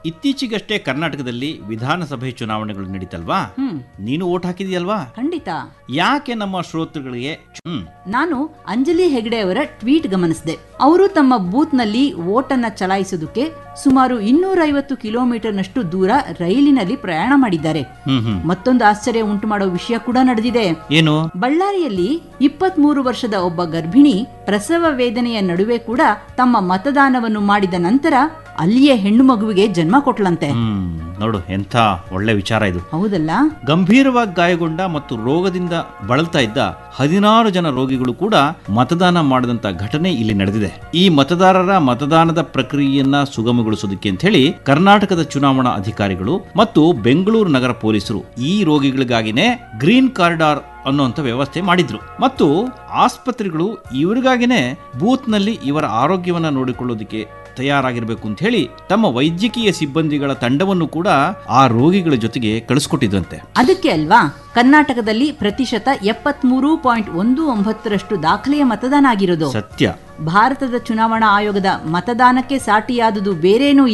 L: ಇತ್ತೀಚೆಗಷ್ಟೇ ಕರ್ನಾಟಕದಲ್ಲಿ ವಿಧಾನಸಭೆ ಚುನಾವಣೆಗಳು ನಡೀತಲ್ವಾ
N: ಹ್ಮ್
L: ನೀನು ಓಟ್ ಹಾಕಿದೆಯಲ್ವಾ
N: ಖಂಡಿತ
L: ಯಾಕೆ ನಮ್ಮ ಶ್ರೋತೃಗಳಿಗೆ ಹ್ಮ್
N: ನಾನು ಅಂಜಲಿ ಹೆಗಡೆ ಅವರ ಟ್ವೀಟ್ ಗಮನಿಸಿದೆ ಅವರು ತಮ್ಮ ಬೂತ್ನಲ್ಲಿ ವೋಟನ್ನ ಚಲಾಯಿಸೋದಕ್ಕೆ ಸುಮಾರು ಇನ್ನೂರೈವತ್ತು ಕಿಲೋಮೀಟರ್ನಷ್ಟು ದೂರ ರೈಲಿನಲ್ಲಿ ಪ್ರಯಾಣ ಮಾಡಿದ್ದಾರೆ
L: ಹ್ಮ್ ಹ್ಮ್
N: ಮತ್ತೊಂದು ಆಶ್ಚರ್ಯ ಉಂಟು ಮಾಡೋ ವಿಷಯ ಕೂಡ ನಡೆದಿದೆ
L: ಏನು
N: ಬಳ್ಳಾರಿಯಲ್ಲಿ ಇಪ್ಪತ್ಮೂರು ವರ್ಷದ ಒಬ್ಬ ಗರ್ಭಿಣಿ ಪ್ರಸವ ವೇದನೆಯ ನಡುವೆ ಕೂಡ ತಮ್ಮ ಮತದಾನವನ್ನು ಮಾಡಿದ ನಂತರ ಅಲ್ಲಿಯೇ ಹೆಣ್ಣು ಮಗುವಿಗೆ ಜನ್ಮ ಕೊಟ್ಲಂತೆ
L: ಹ್ಮ್ ನೋಡು ಎಂಥ ಒಳ್ಳೆ ವಿಚಾರ ಇದು
N: ಹೌದಲ್ಲ
L: ಗಂಭೀರವಾಗಿ ಗಾಯಗೊಂಡ ಮತ್ತು ರೋಗದಿಂದ ಬಳಲ್ತಾ ಇದ್ದ ಹದಿನಾರು ಜನ ರೋಗಿಗಳು ಕೂಡ ಮತದಾನ ಮಾಡಿದಂತ ಘಟನೆ ಇಲ್ಲಿ ನಡೆದಿದೆ ಈ ಮತದಾರರ ಮತದಾನದ ಪ್ರಕ್ರಿಯೆಯನ್ನ ಸುಗಮಗೊಳಿಸೋದಕ್ಕೆ ಅಂತ ಹೇಳಿ ಕರ್ನಾಟಕದ ಚುನಾವಣಾ ಅಧಿಕಾರಿಗಳು ಮತ್ತು ಬೆಂಗಳೂರು ನಗರ ಪೊಲೀಸರು ಈ ರೋಗಿಗಳಿಗಾಗಿನೇ ಗ್ರೀನ್ ಕಾರಿಡಾರ್ ಅನ್ನುವಂಥ ವ್ಯವಸ್ಥೆ ಮಾಡಿದ್ರು ಮತ್ತು ಆಸ್ಪತ್ರೆಗಳು ಇವರಿಗಾಗಿನೇ ಬೂತ್ನಲ್ಲಿ ಇವರ ಆರೋಗ್ಯವನ್ನ ನೋಡಿಕೊಳ್ಳೋದಕ್ಕೆ ತಯಾರಾಗಿರ್ಬೇಕು ಅಂತ ಹೇಳಿ ತಮ್ಮ ವೈದ್ಯಕೀಯ ಸಿಬ್ಬಂದಿಗಳ ತಂಡವನ್ನು ಕೂಡ ಆ ರೋಗಿಗಳ ಜೊತೆಗೆ ಕಳಿಸ್ಕೊಟ್ಟಿದ್ರಂತೆ
N: ಅದಕ್ಕೆ ಅಲ್ವಾ ಕರ್ನಾಟಕದಲ್ಲಿ ಪ್ರತಿಶತ ಎಪ್ಪತ್ಮೂರು ಪಾಯಿಂಟ್ ಒಂದು ಒಂಬತ್ತರಷ್ಟು ದಾಖಲೆಯ ಮತದಾನ ಆಗಿರೋದು
L: ಸತ್ಯ
N: ಭಾರತದ ಚುನಾವಣಾ ಆಯೋಗದ ಮತದಾನಕ್ಕೆ ಸಾಟಿಯಾದುದು ಬೇರೇನೂ